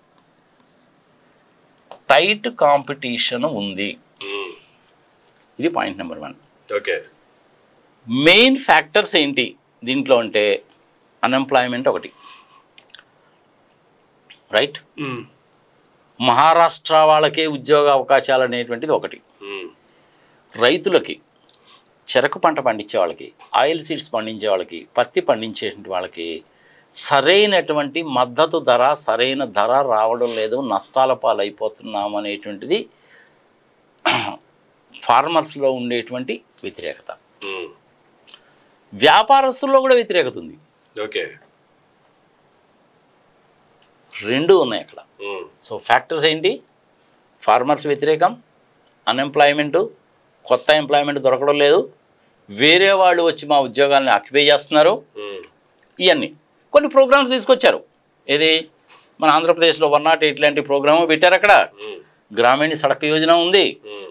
టైట్ కాంపిటీషన్ ఉంది ఉమ్, ఇది point number one okay main factors ఏంటి దీంట్లో అంటే అన్ఎంప్లాయ్మెంట్ ఒకటి రైట్ ఉమ్, మహారాష్ట్ర వాళ్ళకే ఉద్యోగ అవకాశాలు అనేటువంటిది ఒకటి ఉమ్, రైతులకి చెరకు పంట పండించే వాళ్ళకి ఆయిల్ సీడ్స్ పండించే వాళ్ళకి పత్తి పండించే వాళ్ళకి సరైనటువంటి మద్దతు ధర సరైన ధర రావడం లేదు నష్టాల పాలైపోతున్నాం అనేటువంటిది ఫార్మర్స్లో ఉండేటువంటి వ్యతిరేకత ఉమ్, వ్యాపారస్తుల్లో కూడా వ్యతిరేకత ఉంది ఓకే రెండు ఉన్నాయి అక్కడ ఉమ్, సో ఫ్యాక్టర్స్ ఏంటి ఫార్మర్స్ వ్యతిరేకం అన్ఎంప్లాయ్మెంటు కొత్త ఎంప్లాయ్మెంట్ దొరకడం లేదు వేరే వాళ్ళు వచ్చి మా ఉద్యోగాల్ని ఆక్యుపై చేస్తున్నారు ఉమ్, ఇవన్నీ కొన్ని ప్రోగ్రామ్స్ తీసుకొచ్చారు ఏది మన ఆంధ్రప్రదేశ్లో వన్ నాట్ ఎయిట్ లాంటి ప్రోగ్రాము పెట్టారు అక్కడ ఉమ్, గ్రామీణ సడక్ యోజన ఉంది ఉమ్,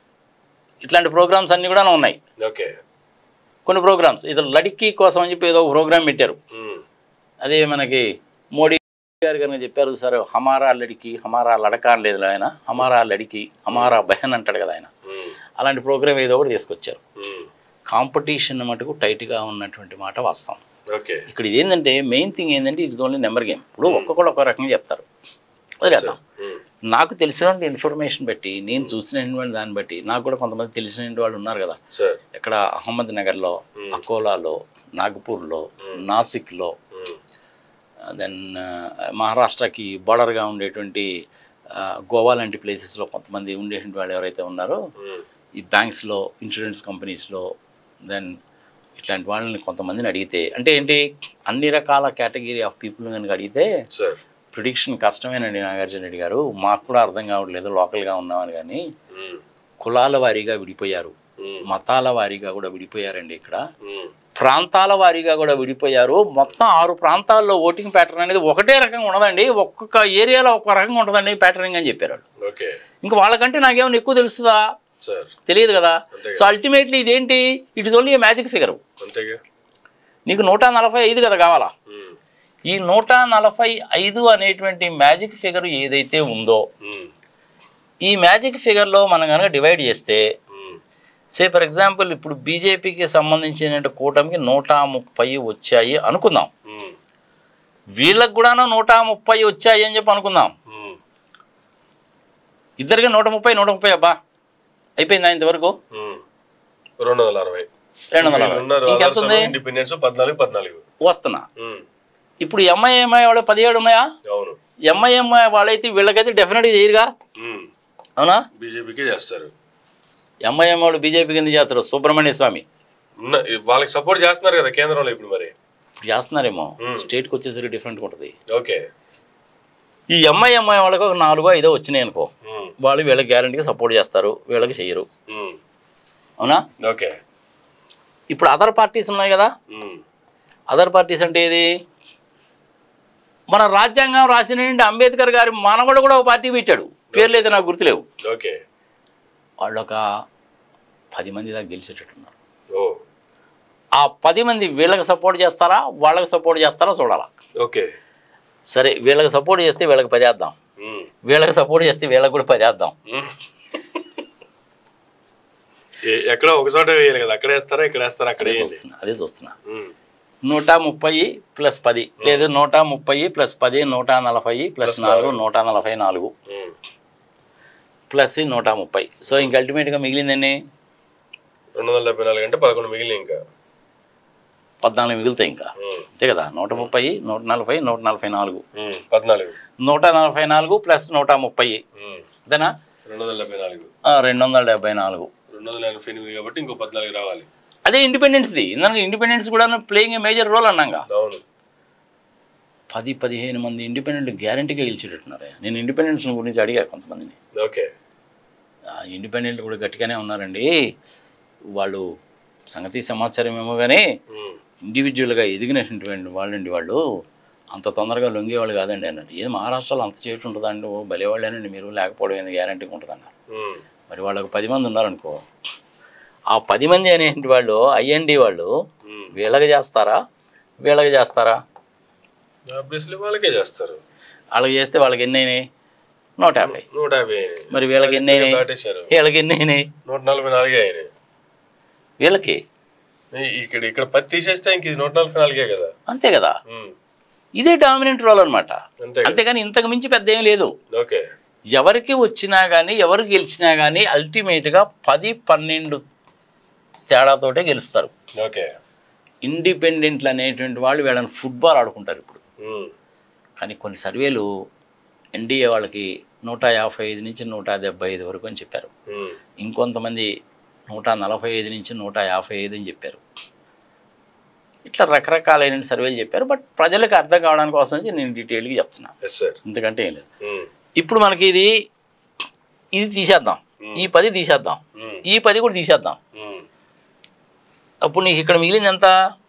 ఇట్లాంటి ప్రోగ్రామ్స్ అన్నీ కూడా ఉన్నాయి ఓకే కొన్ని ప్రోగ్రామ్స్ ఇది లడిక్కీ కోసం అని చెప్పి ఏదో ఒక ప్రోగ్రామ్ పెట్టారు ఉమ్, అదే మనకి మోడీ గారు కనుక చెప్పారు సార్ హమారా లడికి హమారా లడక అని లేదు ఆయన హమారా లడికి హమారా బహన్ అంటాడు కదా ఆయన ఉమ్, అలాంటి ప్రోగ్రామ్ ఏదో ఒకటి తీసుకొచ్చారు ఉమ్, కాంపిటీషన్ మటుకు టైట్గా ఉన్నటువంటి మాట వాస్తవం ఓకే ఇక్కడ ఇది ఏంటంటే మెయిన్ థింగ్ ఏంటంటే ఇట్ ఓన్లీ నెంబర్ గేమ్ ఇప్పుడు ఒక్కొక్కరు ఒక రకంగా చెప్తారు వదిలేద్దాం ఉమ్, నాకు తెలిసినటువంటి ఇన్ఫర్మేషన్ బట్టి నేను చూసినటువంటి దాన్ని బట్టి నాకు కూడా కొంతమంది తెలిసిన వాళ్ళు ఉన్నారు కదా సార్ ఇక్కడ అహ్మద్ నగర్లో Hmm. అకోలాలో నాగపూర్లో Hmm. నాసిక్లో ఉమ్, దెన్ మహారాష్ట్రకి బార్డర్గా ఉండేటువంటి ఆ, గోవా లాంటి ప్లేసెస్లో కొంతమంది ఉండేటువంటి వాళ్ళు ఎవరైతే ఉన్నారో ఉమ్, ఈ బ్యాంక్స్లో ఇన్సూరెన్స్ కంపెనీస్లో దెన్ ఇట్లాంటి వాళ్ళని కొంతమందిని అడిగితే అంటే ఏంటి అన్ని రకాల కేటగిరీ ఆఫ్ పీపుల్ కనుక అడిగితే సార్ ప్రిడిక్షన్ కష్టమేనండి నాగార్జున రెడ్డి గారు మాకు కూడా అర్థం కావట్లేదు లోకల్గా ఉన్నామని కానీ ఉమ్, కులాల వారీగా విడిపోయారు ఉమ్, మతాల వారీగా కూడా విడిపోయారండి ఇక్కడ ఉమ్, ప్రాంతాల వారీగా కూడా విడిపోయారు మొత్తం ఆరు ప్రాంతాల్లో ఓటింగ్ ప్యాటర్న్ అనేది ఒకటే రకంగా ఉండదండి ఒక్కొక్క ఏరియాలో ఒక్క రకంగా ఉండదండి ప్యాటర్నింగ్ అని చెప్పారు వాళ్ళు. ఓకే ఇంకా వాళ్ళకంటే నాకేమైనా ఎక్కువ తెలుస్తుందా సార్ తెలియదు కదా అంతే సో అల్టిమేట్లీ ఇదేంటి it is only a magic figure అంతేగా నీకు నూట నలభై ఐదు కదా కావాలా ఉమ్, ఈ నూట నలభై ఐదు అనేటువంటి మ్యాజిక్ ఫిగర్ ఏదైతే ఉందో ఉమ్, ఈ మ్యాజిక్ ఫిగర్లో మనం కనుక డివైడ్ చేస్తే ఉమ్, సే ఫర్ ఎగ్జాంపుల్ ఇప్పుడు బీజేపీకి సంబంధించిన కూటమికి నూట ముప్పై వచ్చాయి అనుకుందాం ఉమ్, వీళ్ళకి కూడా నూట ముప్పై వచ్చాయి అని చెప్పి అనుకుందాం ఉమ్, ఇద్దరికి నూట ముప్పై నూట ముప్పై అబ్బా అయిపోయిందా ఇంతవరకు ఉమ్. రెండు వందల అరవై రెండు వందల అరవై. ఉన్నారు ఇంకెంత ఉంది ఇండిపెండెన్స్ పద్నాలుగు పద్నాలుగు వస్తున్నా ఉమ్, ఇప్పుడు ఎంఐఎంఐ వాళ్ళు పదిహేడు ఉన్నాయా అవును ఎంఐఎంఐ వాళ్ళైతే వీళ్ళకైతే డెఫినెట్గా చేయరుగా ఉమ్, అవునా బీజేపీకి చేస్తారు ఎంఐఎం వాళ్ళు బీజేపీ కింద చేస్తారు సుబ్రహ్మణ్య స్వామి ఉన్న వాళ్ళకి సపోర్ట్ చేస్తున్నారు కదా కేంద్రంలో ఇప్పుడు మరి ఇప్పుడు చేస్తున్నారేమో Hmm. స్టేట్కి వచ్చేసరికి డిఫరెంట్గా ఉంటుంది ఓకే ఈ ఎంఐఎంఐ వాళ్ళకి ఒక నాలుగో ఐదో వచ్చినాయి అనుకో ఉమ్, వాళ్ళు వీళ్ళకి గ్యారంటీగా సపోర్ట్ చేస్తారు వీళ్ళకి చేయరు ఉమ్, అవునా ఓకే ఇప్పుడు అదర్ పార్టీస్ ఉన్నాయి కదా ఉమ్, అదర్ పార్టీస్ అంటే ఏది మన రాజ్యాంగం రాసిన అంబేద్కర్ గారి మనవడు కూడా ఒక పార్టీ పెట్టాడు పేర్లు అయితే నాకు గుర్తులేవు ఓకే వాళ్ళు ఒక పది మంది దాకా గెలిచేటట్టున్నారు ఓ ఆ పది మంది వీళ్ళకి సపోర్ట్ చేస్తారా వాళ్ళకి సపోర్ట్ చేస్తారా చూడాలా ఓకే సరే వీళ్ళకి సపోర్ట్ చేస్తే వీళ్ళకి పదేద్దాం ఉమ్, వీళ్ళకి సపోర్ట్ చేస్తే వీళ్ళకి కూడా పదేద్దాం ఉమ్. ఏ- ఎక్కడ ఒక చోట వేయాలి కదా అక్కడ వేస్తారా ఇక్కడ వేస్తారా అక్కడ అదే వేయండి చూస్తున్నా అదే చూస్తున్నా ఉమ్, నూట ముప్పై ప్లస్ పది లేదు నూట ముప్పై ప్లస్ పది నూట నలభై ప్లస్ నాలుగు నూట నలభై నాలుగు ఉమ్, ప్లస్ ఈ నూట ముప్పై సో ఇంక అల్టిమేట్గా మిగిలిందండి రెండు వందల డెబ్బై నాలుగు అంటే పదకొండు మిగిలిన ఇంకా పద్నాలుగు మిగులుతాయి ఇంకా ఉమ్, అంతే కదా నూట ముప్పై నూట నలభై నూట నలభై నాలుగు ఉమ్, పద్నాలుగు నూట నలభై నాలుగు ప్లస్ నూట ముప్పై ఉమ్, అంతేనా రెండు వందల డెబ్బై నాలుగు ఆ, రెండు వందల డెబ్బై నాలుగు రెండు వందల ఎనభై ఎనిమిది కాబట్టి ఇంకో పద్నాలుగు రావాలి అదే ఇండిపెండెన్స్ది ఇందాక ఇండిపెండెన్స్ కూడా ప్లేయింగ్ ఏ మేజర్ రోల్ అన్నాగా అవును పది పదిహేను మంది ఇండిపెండెంట్ గ్యారంటీగా గెలిచేటట్టున్నారు నేను ఇండిపెండెన్స్ గురించి అడిగా కొంతమందిని ఓకే ఆ ఇండిపెండెంట్ కూడా గట్టిగానే ఉన్నారండి వాళ్ళు సంగతి సమాచారం ఏమో కానీ ఉమ్, ఇండివిజువల్గా ఎదిగినటువంటి వాళ్ళండి వాళ్ళు అంత తొందరగా లొంగేవాళ్ళు కాదండి అన్నాడు ఏది మహారాష్ట్రలో అంత చేయటం ఉంటుందండి ఓ భలేవాళ్ళేనండి మీరు లేకపోవడం ఏంది గ్యారంటీగా ఉంటుంది అన్నారు ఉమ్, మరి వాళ్ళకు పది మంది ఉన్నారనుకో ఆ పది మంది అనేటువంటి వాళ్ళు ఐఎన్డి వాళ్ళు ఉమ్. వీళ్ళకి చేస్తారా వీళ్ళకి చేస్తారా ఆబ్వియస్లీ వాళ్ళకే చేస్తారు వాళ్ళకి చేస్తే వాళ్ళకి ఎన్ని అయినాయి నూట యాభై నూట యాభై అయినాయి. మరి వీళ్ళకి ఎన్ని అయినాయి దాటేశారు వీళ్ళకి ఎన్ని అయినాయి నూట నలభై నాలుగే అయినాయి వీళ్ళకి ఈ- ఇక్కడ ఇక్కడ పది తీసేస్తే ఇంక ఇది నూట నలభై నాలుగే కదా అంతే కదా ఉమ్, ఇదే డామినెంట్ రోల్ అనమాట అంతే కదా అంతేగాని ఇంతకు మించి పెద్ద ఏం లేదు ఓకే ఎవరికి వచ్చినా కానీ ఎవరు గెలిచినా కానీ అల్టిమేట్గా పది పన్నెండు తేడాతోటే గెలుస్తారు ఓకే ఇండిపెండెంట్లు అనేటువంటి వాళ్ళు వీళ్ళని ఫుట్బాల్ ఆడుకుంటారు ఇప్పుడు ఉమ్, కానీ కొన్ని సర్వేలు ఎన్డీఏ వాళ్ళకి నూట యాభై ఐదు నుంచి నూట డెబ్బై ఐదు వరకు అని చెప్పారు ఉమ్, ఇంకొంతమంది నూట నలభై ఐదు నుంచి నూట యాభై ఐదు అని చెప్పారు ఇట్లా రకరకాలైన సర్వేలు చెప్పారు బట్ ప్రజలకు అర్థం కావడానికి కోసం నేను డీటెయిల్గా చెప్తున్నా ఎస్ సార్ ఎందుకంటే ఏం లేదు ఉమ్, ఇప్పుడు మనకి ఇది ఇది తీసేద్దాం ఈ పది తీసేద్దాం ఉమ్, ఈ పది కూడా తీసేద్దాం ఉమ్, అప్పుడు నీకు ఇక్కడ మిగిలింది ఎంత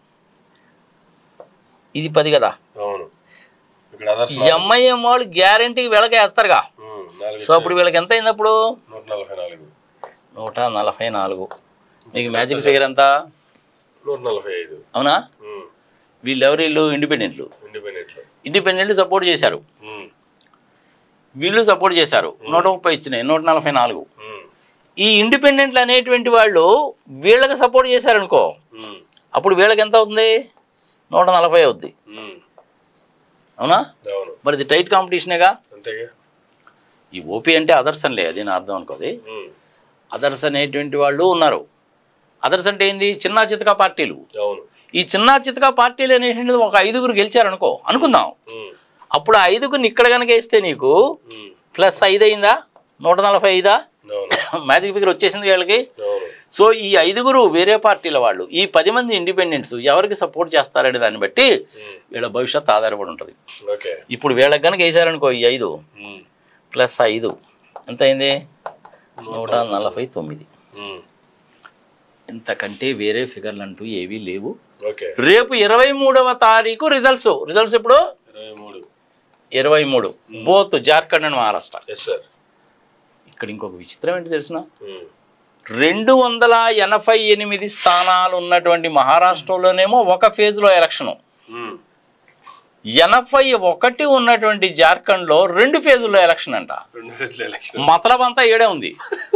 ఇది పది కదా అవును ఇక్కడ అదర్స్ ఎంఐఎం వాళ్ళు గ్యారంటీకి వీళ్ళకే వేస్తారుగా నాలుగు సో అప్పుడు వీళ్ళకి ఎంత అయింది అప్పుడు నూట నలభై నాలుగు నూట నలభై నాలుగు నీకు మ్యాజిక్ ఫిగర్ ఎంత నూట నలభై ఐదు అవునా ఉమ్, వీళ్ళు ఎవరు వీళ్ళు ఇండిపెండెంట్లు ఇండిపెండెంట్లో ఇండిపెండెంట్లు సపోర్ట్ చేశారు ఉమ్, వీళ్ళు సపోర్ట్ చేశారు నూట ముప్పై ఇచ్చినాయి నూట నలభై నాలుగు ఉమ్, ఈ ఇండిపెండెంట్లు అనేటువంటి వాళ్ళు వీళ్ళకి సపోర్ట్ చేశారనుకో ఉమ్, అప్పుడు వీళ్ళకి ఎంత అవుతుంది నూట నలభై అవుద్ది ఉమ్, అవునా అవును మరి ఇది టైట్ కాంపిటీషనేగా అంతేగా ఈ ఓపీ అంటే అదర్స్ అనిలే అది నా అర్థం అనుకోది ఉమ్, అదర్స్ అనేటువంటి వాళ్ళు ఉన్నారు అదర్స్ అంటే ఏంది చిన్న చితకా పార్టీలు అవును ఈ చిన్న చితకా పార్టీలు అనేటువంటిది ఒక ఐదుగురు గెలిచారనుకో అనుకుందాం ఉమ్, అప్పుడు ఆ ఐదుగురిని ఇక్కడ కనుక వేస్తే నీకు ఉమ్, ప్లస్ ఐదు అయిందా నూట నలభై ఐదా అవును మ్యాజిక్ ఫిగర్ వచ్చేసింది వీళ్ళకి అవును సో ఈ ఐదుగురు వేరే పార్టీల వాళ్ళు ఈ పది మంది ఇండిపెండెంట్స్ ఎవరికి సపోర్ట్ చేస్తారనే దాన్ని బట్టి ఉమ్, వీళ్ళ భవిష్యత్తు ఆధారపడి ఉంటుంది ఓకే ఇప్పుడు వీళ్ళకి కనుక వేసారనుకో ఈ ఐదు ఉమ్, ప్లస్ ఐదు ఎంత అయింది నూట నలభై తొమ్మిది ఉమ్, ఇంతకంటే వేరే ఫిగర్లు అంటూ ఏవీ లేవు ఓకే రేపు ఇరవై మూడవ తారీఖు రిజల్ట్స్ రిజల్ట్స్ ఇప్పుడు ఇరవై మూడు ఇరవై మూడు both Jharkhand and Maharashtra yes sir ఇక్కడ ఇంకొక విచిత్రం ఏంటి తెలిసిన ఉమ్, రెండు వందల ఎనభై ఎనిమిది స్థానాలు ఉన్నటువంటి మహారాష్ట్రలోనేమో ఒక ఫేజ్లో ఎలక్షను ఉమ్, ఎనభై ఒకటి ఉన్నటువంటి జార్ఖండ్లో రెండు ఫేజుల్లో ఎలక్షన్ అంట రెండు ఫేజ్ల ఎలక్షన్ మతలబ్ అంతా ఏడే ఉంది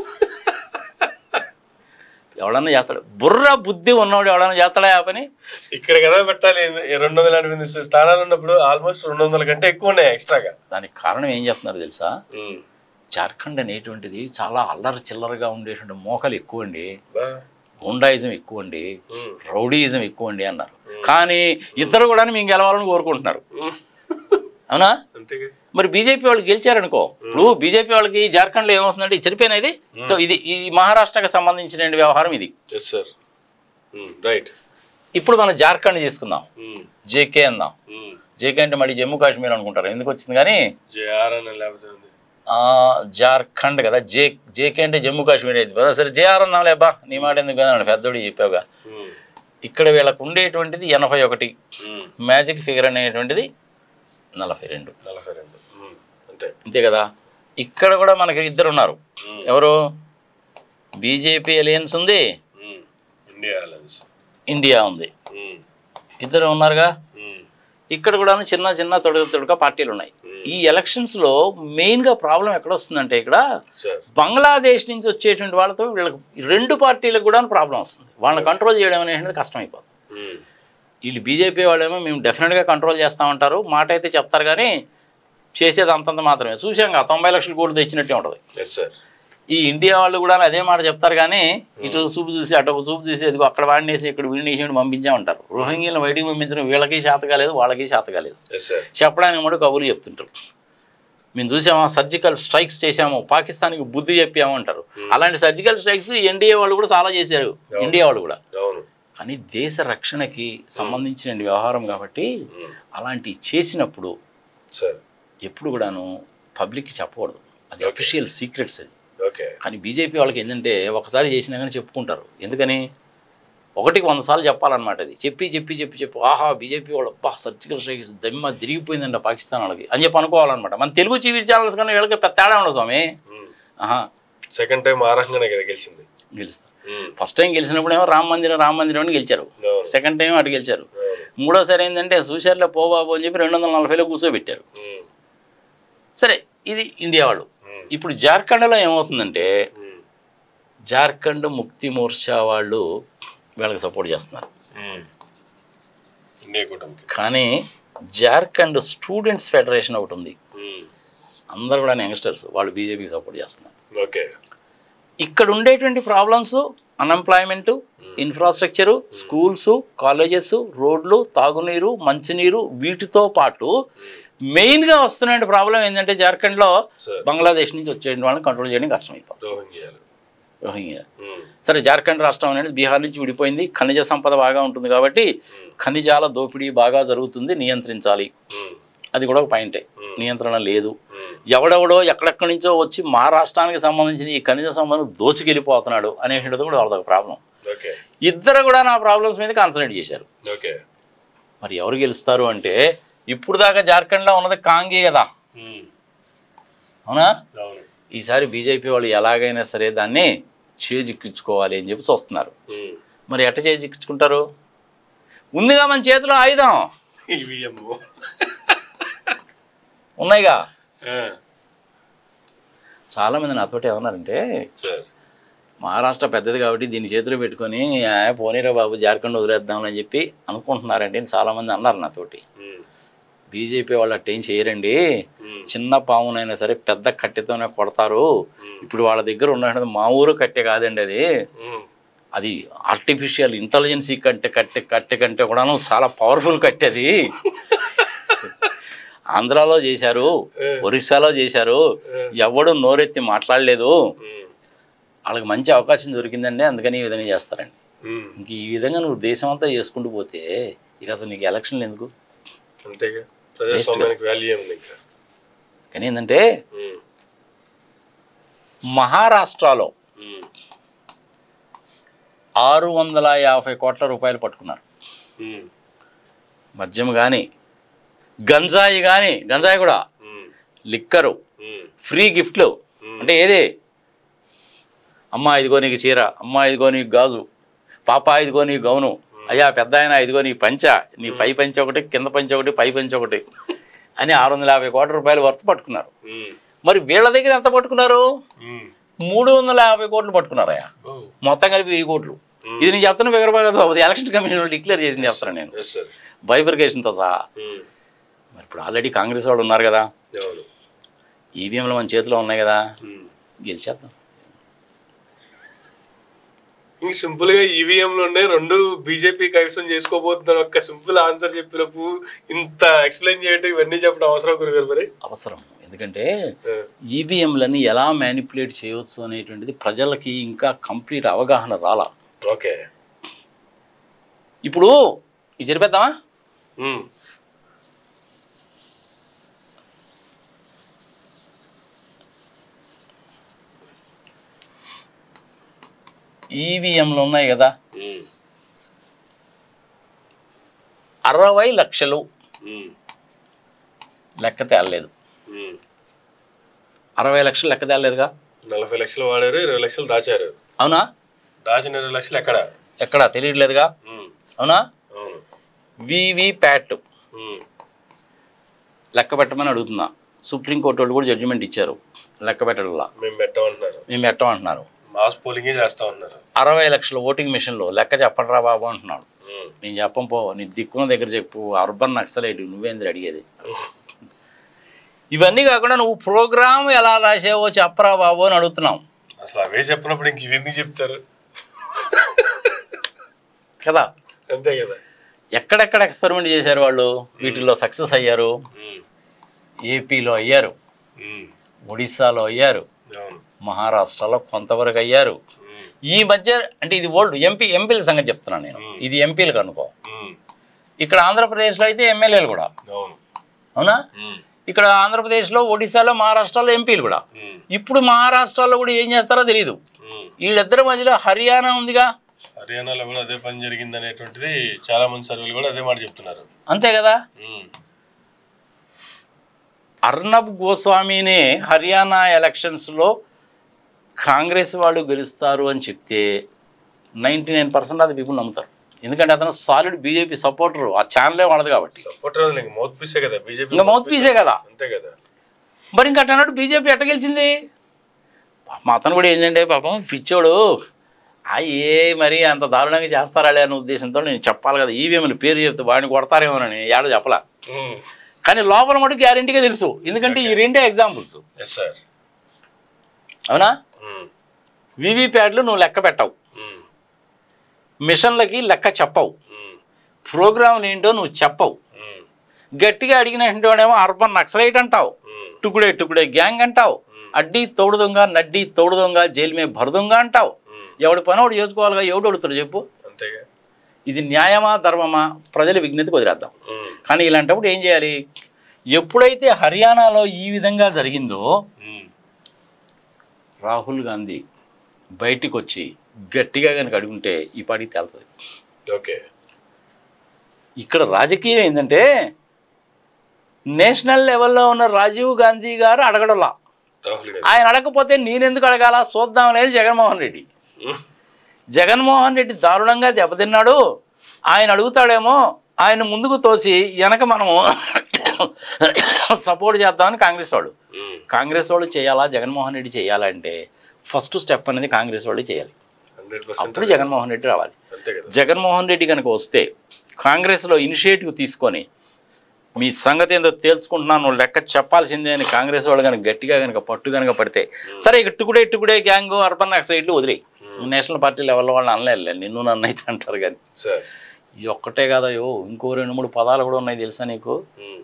ఎవడన్నా చేస్తాడు బుర్ర బుద్ధి ఉన్నవాడు ఎవడన్నా చేస్తాడా ఆ పని ఇక్కడ కదా పెట్టాలి రెండు వందల ఎనభై స్థానాలు ఉన్నప్పుడు ఆల్మోస్ట్ రెండు వందల కంటే ఎక్కువ ఉన్నాయి ఎక్స్ట్రాగా దానికి కారణం ఏం చెప్తున్నారు తెలుసా ఉమ్, జార్ఖండ్ అనేటువంటిది చాలా అల్లరి చిల్లరగా ఉండేటువంటి మోకలు ఎక్కువ అండి బా, గుండాయిజం ఎక్కువ అండి ఉమ్, రౌడీయిజం ఎక్కువ అండి అన్నారు కానీ ఇద్దరు కూడా మేము గెలవాలని కోరుకుంటున్నారు ఉమ్, అవునా అంతేగా మరి బీజేపీ వాళ్ళు గెలిచారనుకో ఇప్పుడు బీజేపీ వాళ్ళకి జార్ఖండ్లో ఏమవుతుందంటే ఇది చనిపోయిన ఇది సో ఇది ఈ మహారాష్ట్రకు సంబంధించిన వ్యవహారం ఇది ఎస్ సార్ రైట్ ఇప్పుడు మనం జార్ఖండ్ తీసుకుందాం జేకే అందాం జేకే అంటే మళ్ళీ జమ్మూ కాశ్మీర్ అనుకుంటారు ఎందుకు వచ్చింది కానీ జేఆర్ అని లేకపోతే ఉంది ఆ, జార్ఖండ్ కదా జే జేకే అంటే జమ్మూ కాశ్మీర్ అయితే కదా సరే జేఆర్ అందాం లేబా నీ మాట ఎందుకు కదా పెద్దోడు చెప్పావుగా ఉమ్, ఇక్కడ వీళ్ళకు ఉండేటువంటిది ఎనభై ఒకటి ఉమ్, మ్యాజిక్ ఫిగర్ అనేటువంటిది నలభై రెండు నలభై రెండు ఉమ్, అంతే అంతే కదా ఇక్కడ కూడా మనకి ఇద్దరు ఉన్నారు ఉమ్, ఎవరు బీజేపీ అలయన్స్ ఉంది ఉమ్, ఇండియా అలయన్స్ ఇండియా ఉంది ఉమ్, ఇద్దరు ఉన్నారుగా ఉమ్, ఇక్కడ కూడా చిన్న చిన్న తొడుగు తొడుగా పార్టీలు ఉన్నాయి ఉమ్, ఈ ఎలక్షన్స్లో మెయిన్గా ప్రాబ్లం ఎక్కడ వస్తుందంటే ఇక్కడ సార్ బంగ్లాదేశ్ నుంచి వచ్చేటువంటి వాళ్ళతో వీళ్ళకి ఈ రెండు పార్టీలకు కూడా ప్రాబ్లం వస్తుంది వాళ్ళని కంట్రోల్ చేయడం అనేది కష్టమైపోతుంది ఉమ్, వీళ్ళు బీజేపీ వాళ్ళేమో మేము డెఫినెట్గా కంట్రోల్ చేస్తామంటారు మాట అయితే చెప్తారు కానీ చేసేది అంతంత మాత్రమే చూసాం కదా తొంభై లక్షల కోట్లు తెచ్చినట్టే ఉంటుంది ఎస్ సార్ ఈ ఇండియా వాళ్ళు కూడా అదే మాట చెప్తారు కానీ ఇటు చూపు చూసి అటు ఒక చూపు చూసి ఎదుగు అక్కడ వాడినేసి ఇక్కడ వీడినేసి పంపించామంటారు రోహింగ్యలను బయటికి పంపించడం వీళ్ళకి శాత కాలేదు వాళ్ళకి శాత కాలేదు ఎస్ సార్ చెప్పడానికి కూడా కబుర్లు చెప్తుంటారు మేము చూసామా సర్జికల్ స్ట్రైక్స్ చేశాము పాకిస్తాన్కి బుద్ధి చెప్పాము అంటారు అలాంటి సర్జికల్ స్ట్రైక్స్ ఎన్డీఏ వాళ్ళు కూడా చాలా చేశారు ఇండియా వాళ్ళు కూడా అవును కానీ దేశ రక్షణకి సంబంధించిన వ్యవహారం కాబట్టి ఉమ్. అలాంటివి చేసినప్పుడు సార్ ఎప్పుడు కూడాను పబ్లిక్కి చెప్పకూడదు అది Okay. అఫీషియల్ సీక్రెట్స్ అది ఓకే కానీ బీజేపీ వాళ్ళకి ఏంటంటే ఒకసారి చేసినా కానీ చెప్పుకుంటారు ఎందుకని ఒకటికి వంద సార్లు చెప్పాలన్నమాట అది చెప్పి చెప్పి చెప్పి చెప్పి ఆహా బీజేపీ వాళ్ళు అబ్బా సర్జికల్ స్ట్రైక్ దమ్మ తిరిగిపోయిందంట పాకిస్తాన్ వాళ్ళకి అని చెప్పి అనుకోవాలన్నమాట మన తెలుగు టీవీ ఛానల్స్ కన్నా వీళ్ళకి పెద్ద తేడా ఉండదు స్వామి ఆహా సెకండ్ టైం ఆ రకంగానే కదా గెలిచింది గెలుస్తారు ఉమ్. ఫస్ట్ టైం గెలిచినప్పుడు ఏమో రామ మందిరం రామ మందిరం అని గెలిచారు అవును. సెకండ్ టైం అటు గెలిచారు అవును. మూడోసారి ఏంటంటే చూశారులే పో బాబు అని చెప్పి రెండు వందల నలభైలో కూర్చోబెట్టారు ఉమ్. సరే ఇది ఇండియా వాళ్ళు ఉమ్. ఇప్పుడు జార్ఖండ్లో ఏమవుతుందంటే ఉమ్. జార్ఖండ్ ముక్తి మోర్చా వాళ్ళు వీళ్ళకి సపోర్ట్ చేస్తున్నారు ఉమ్. ఇండియా కూటమికి కానీ జార్ఖండ్ స్టూడెంట్స్ ఫెడరేషన్ ఒకటి ఉంది ఉమ్. అందరు కూడా యంగ్స్టర్స్ వాళ్ళు బీజేపీకి సపోర్ట్ చేస్తున్నారు ఓకే ఇక్కడ ఉండేటువంటి problems unemployment infrastructure schools colleges రోడ్లు తాగునీరు మంచినీరు వీటితో పాటు మెయిన్గా వస్తున్న ప్రాబ్లం ఏంటంటే జార్ఖండ్లో సార్ బంగ్లాదేశ్ నుంచి వచ్చే వాళ్ళని కంట్రోల్ చేయడం కష్టమైపోతుంది రోహింగ్యాలు రోహింగ్యా ఉమ్. సరే జార్ఖండ్ రాష్ట్రం అనేది బీహార్ నుంచి విడిపోయింది ఖనిజ సంపద బాగా ఉంటుంది కాబట్టి ఉమ్. ఖనిజాల దోపిడీ బాగా జరుగుతుంది నియంత్రించాలి ఉమ్. అది కూడా ఒక పాయింటే ఉమ్. నియంత్రణ లేదు ఉమ్. ఎవడెవడో ఎక్కడెక్కడి నుంచో వచ్చి మా రాష్ట్రానికి సంబంధించిన ఈ ఖనిజ సంపదను దోచుకెళ్ళిపోతున్నాడు అనేటువంటిది కూడా వాళ్ళది ఒక ప్రాబ్లం ఓకే ఇద్దరు కూడా నా ప్రాబ్లమ్స్ మీద కాన్సన్ట్రేట్ చేశారు ఓకే మరి ఎవరు గెలుస్తారు అంటే ఇప్పుడు దాకా జార్ఖండ్లో ఉన్నది కాంగే కదా ఉమ్. అవునా అవును ఈసారి బీజేపీ వాళ్ళు ఎలాగైనా సరే దాన్ని చేజిక్కించుకోవాలి అని చెప్పి చూస్తున్నారు ఉమ్. మరి ఎట్ట చేజిక్కించుకుంటారు ఉందిగా మన చేతిలో ఆయుధం ఈవీఎం ఉన్నాయిగా ఆ. చాలామంది నాతోటి ఏమన్నారంటే సార్ మహారాష్ట్ర పెద్దది కాబట్టి దీన్ని చేతిలో పెట్టుకొని "ఆ, పోనీరా బాబు జార్ఖండ్ వదిలేద్దామని చెప్పి అనుకుంటున్నారండి అని చాలామంది అన్నారు నాతోటి ఉమ్. బీజేపీ వాళ్ళు అట్టేం చేయరండి ఉమ్. చిన్న పామునైనా సరే పెద్ద కట్టెతోనే కొడతారు ఉమ్. ఇప్పుడు వాళ్ళ దగ్గర ఉన్నది మా ఊరు కట్టె కాదండి అది ఉమ్. అది ఆర్టిఫిషియల్ ఇంటెలిజెన్సీ కంటే కట్టె కట్టె కంటే కూడాను చాలా పవర్ఫుల్ కట్టె అది ఆంధ్రాలో చేశారు ఒరిస్సాలో చేశారు ఎవడు నోరెత్తి మాట్లాడలేదు ఉమ్. వాళ్ళకి మంచి అవకాశం దొరికిందండి అందుకని ఈ విధంగా చేస్తారండి ఉమ్. ఇంక ఈ విధంగా నువ్వు దేశం అంతా చేసుకుంటూ పోతే ఇక అసలు నీకు ఎలక్షన్లు ఎందుకు అంతేగా ప్రజాస్వామ్యానికి వాల్యూ ఏముంది ఇంకా కానీ ఏంటంటే ఉమ్. మహారాష్ట్రలో ఉమ్. ఆరు వందల యాభై కోట్ల రూపాయలు పట్టుకున్నారు ఉమ్. మద్యం కానీ గంజాయి కానీ గంజాయి కూడా ఉమ్. లిక్కరు ఉమ్. ఫ్రీ గిఫ్ట్లు ఉమ్. అంటే ఏది అమ్మ ఇదిగో నీకు చీర అమ్మ ఇదిగో నీకు గాజు పాప ఇదిగో నీ గౌను అయ్యా పెద్ద ఆయన ఇదిగో నీ పంచ నీ పై పంచ ఒకటి కింద పంచ ఒకటి పై పంచ ఒకటి అని ఆరు వందల యాభై కోట్ల రూపాయలు వర్త్ పట్టుకున్నారు ఉమ్. మరి వీళ్ళ దగ్గర ఎంత పట్టుకున్నారు ఉమ్. మూడు వందల యాభై కోట్లు పట్టుకున్నారయ్యా ఓ. మొత్తం కలిపి వెయ్యి కోట్లు ఉమ్. ఇది నేను చెప్తున్న ఫిగర్ బాగా కాదు ఎలక్షన్ కమిషన్ వాళ్ళు డిక్లేర్ చేసింది చెప్తాను నేను ఎస్ సార్ బైఫర్కేషన్తో సహా ఉమ్. మరి ఇప్పుడు ఆల్రెడీ కాంగ్రెస్ వాళ్ళు ఉన్నారు కదా అవును ఈవీఎంలు మన చేతిలో ఉన్నాయి కదా ఉమ్. గెలిచేద్దాం ఇంక సింపుల్ గా ఈవీఎం లోనే రెండు బీజేపీ కైవసం చేసుకోబోతున్నారు ఒక్క సింపుల్ ఆన్సర్ చెప్పినప్పుడు ఇంత ఎక్స్ప్లెయిన్ చేయడం ఇవన్నీ చెప్పడం అవసరం గురుగారు మరి అవసరం ఎందుకంటే ఆ. ఈవీఎంలని ఎలా మ్యానిపులేట్ చేయవచ్చు అనేటువంటిది ప్రజలకి ఇంకా కంప్లీట్ అవగాహన రాలా ఓకే ఇప్పుడు ఇది జరిపేద్దామా ఉమ్. ఈవీఎంలు ఉన్నాయి కదా ఉమ్. అరవై లక్షలు ఉమ్. లెక్క తేలలేదు ఉమ్. అరవై లక్షలు లెక్క తేలలేదుగా నలభై లక్షలు వాడారు ఇరవై లక్షలు దాచారు అవునా దాచిన ఇరవై లక్షలు ఎక్కడ ఎక్కడ తెలియట్లేదుగా ఉమ్. అవునా అవును వివి ప్యాట్ ఉమ్. లెక్క పెట్టమని అడుగుతున్నా సుప్రీంకోర్టు వాళ్ళు కూడా జడ్జిమెంట్ ఇచ్చారు లెక్క పెట్టడంలా మేము పెట్టమంటున్నారు మేము పెట్టమంటున్నారు మాస్ పోలింగే చేస్తా ఉన్నారు అరవై లక్షల ఓటింగ్ మిషన్లో లెక్క చెప్పండి రా బాబు అంటున్నాడు ఉమ్. నేను చెప్పం పో నీ దిక్కున దగ్గర చెప్పు అర్బన్ నక్సలైట్ నువ్వేంద్ర అడిగేది ఇవన్నీ కాకుండా నువ్వు ప్రోగ్రామ్ ఎలా రాసావో చెప్పరా బాబు అని అడుగుతున్నాం అసలు అవే చెప్పినప్పుడు ఇంక ఇవన్నీ చెప్తారు కదా అంతే కదా ఎక్కడెక్కడ ఎక్స్పెరిమెంట్ చేశారు వాళ్ళు వీటిల్లో సక్సెస్ అయ్యారు ఉమ్. ఏపీలో అయ్యారు ఉమ్. ఒడిస్సాలో అయ్యారు అవును మహారాష్ట్రలో కొంతవరకు అయ్యారు ఉమ్. ఈ మధ్య అంటే ఇది ఓల్డ్ ఎంపీ ఎంపీల సంగతి చెప్తున్నాను నేను Hmm. ఇది ఎంపీలకు అనుకో ఉమ్, ఇక్కడ ఆంధ్రప్రదేశ్లో అయితే ఎమ్మెల్యేలు కూడా అవును అవునా ఉమ్, ఇక్కడ ఆంధ్రప్రదేశ్లో ఒడిశాలో మహారాష్ట్రలో ఎంపీలు కూడా ఉమ్, ఇప్పుడు మహారాష్ట్రలో కూడా ఏం చేస్తారో తెలియదు ఉమ్. వీళ్ళిద్దరి మధ్యలో హర్యానా ఉందిగా హర్యానాలో కూడా అదే పని జరిగింది అనేటువంటిది చాలా మంది సర్వేలు కూడా అదే మాట చెప్తున్నారు అంతే కదా ఉమ్, అర్నబ్ గోస్వామినే హర్యానా ఎలక్షన్స్లో కాంగ్రెస్ వాళ్ళు గెలుస్తారు అని చెప్తే నైంటీ నైన్ పర్సెంట్ అది పీపుల్ నమ్ముతారు ఎందుకంటే అతను సాలిడ్ బీజేపీ సపోర్టర్ ఆ ఛానలే వాళ్ళది కాబట్టి సపోర్టర్ ఇంక మౌత్ పీసే కదా బీజేపీ ఇంకా మౌత్ పీసే కదా అంతే కదా మరి ఇంకా అన్నట్టు బీజేపీ ఎట్ట గెలిచింది మా అతను కూడా ఏంటంటే పాపం పిచ్చోడు ఆ ఏ మరి అంత దారుణంగా చేస్తారాలే అనే ఉద్దేశంతో నేను చెప్పాలి కదా ఈవీఎంని పేరు చెప్తే వాడిని కొడతారేమోనని ఏడ చెప్పలా ఉమ్, కానీ లోపల మటుకు గ్యారంటీగా తెలుసు ఎందుకంటే ఈ రెండే ఎగ్జాంపుల్స్ ఎస్ సార్ అవునా ఉమ్, వివిప్యాడ్లు నువ్వు లెక్క పెట్టవు ఉమ్, మిషన్లకి లెక్క చెప్పవు ఉమ్, ప్రోగ్రాంలు ఏంటో నువ్వు చెప్పవు ఉమ్, గట్టిగా అడిగినట్టునేమో అర్బన్ నక్సలైట్ అంటావు ఉమ్, టుకుడే టుకుడే గ్యాంగ్ అంటావు అడ్డీ తోడు దొంగ నడ్డీ తోడు దొంగ జైలు మే భరదొంగ అంటావు ఉమ్, ఎవడి పని ఒకటి చేసుకోవాలిగా ఎవడు అడుగుతాడు చెప్పు అంతేగా ఇది న్యాయమా ధర్మమా ప్రజల విజ్ఞతకు వదిలేద్దాం ఉమ్, కానీ ఇలాంటప్పుడు ఏం చేయాలి ఎప్పుడైతే హర్యానాలో ఈ విధంగా జరిగిందో ఉమ్, రాహుల్ గాంధీ బయటికి వచ్చి గట్టిగా కనుక అడుగుంటే ఈ పాటికి తేలుతుంది ఓకే ఇక్కడ రాజకీయం ఏంటంటే నేషనల్ లెవెల్లో ఉన్న రాజీవ్ గాంధీ గారు అడగడంలా రాహుల్ గాంధీ ఆయన అడగకపోతే నేనెందుకు అడగాల చూద్దాం అనేది జగన్మోహన్ రెడ్డి ఉమ్, జగన్మోహన్ రెడ్డి దారుణంగా దెబ్బతిన్నాడు ఆయన అడుగుతాడేమో ఆయన ముందుకు తోసి వెనక మనము సపోర్ట్ చేద్దామని కాంగ్రెస్ వాడు ఉమ్, కాంగ్రెస్ వాళ్ళు చేయాలా జగన్మోహన్ రెడ్డి చేయాలంటే ఫస్ట్ స్టెప్ అనేది కాంగ్రెస్ వాళ్ళు చేయాలి హండ్రెడ్ పర్సెంట్ అప్పుడు జగన్మోహన్ రెడ్డి రావాలి అంతే కదా జగన్మోహన్ రెడ్డి కనుక వస్తే కాంగ్రెస్లో ఇనిషియేటివ్ తీసుకొని మీ సంగతి ఏందో తేల్చుకుంటున్నాను నువ్వు లెక్క చెప్పాల్సిందే అని కాంగ్రెస్ వాళ్ళు కనుక గట్టిగా కనుక పట్టు కనుక పడితే సరే ఇక టుకుడే టుకుడే గ్యాంగ్ అర్బన్ నక్సలైట్లు వదిలే నేషనల్ పార్టీ లెవెల్లో వాళ్ళు అనలేదు నిన్ను నన్ను అయితే అంటారు కానీ సార్ ఈ ఒక్కటే కాదయో ఇంకో రెండు మూడు పదాలు కూడా ఉన్నాయి తెలుసా నీకు ఉమ్,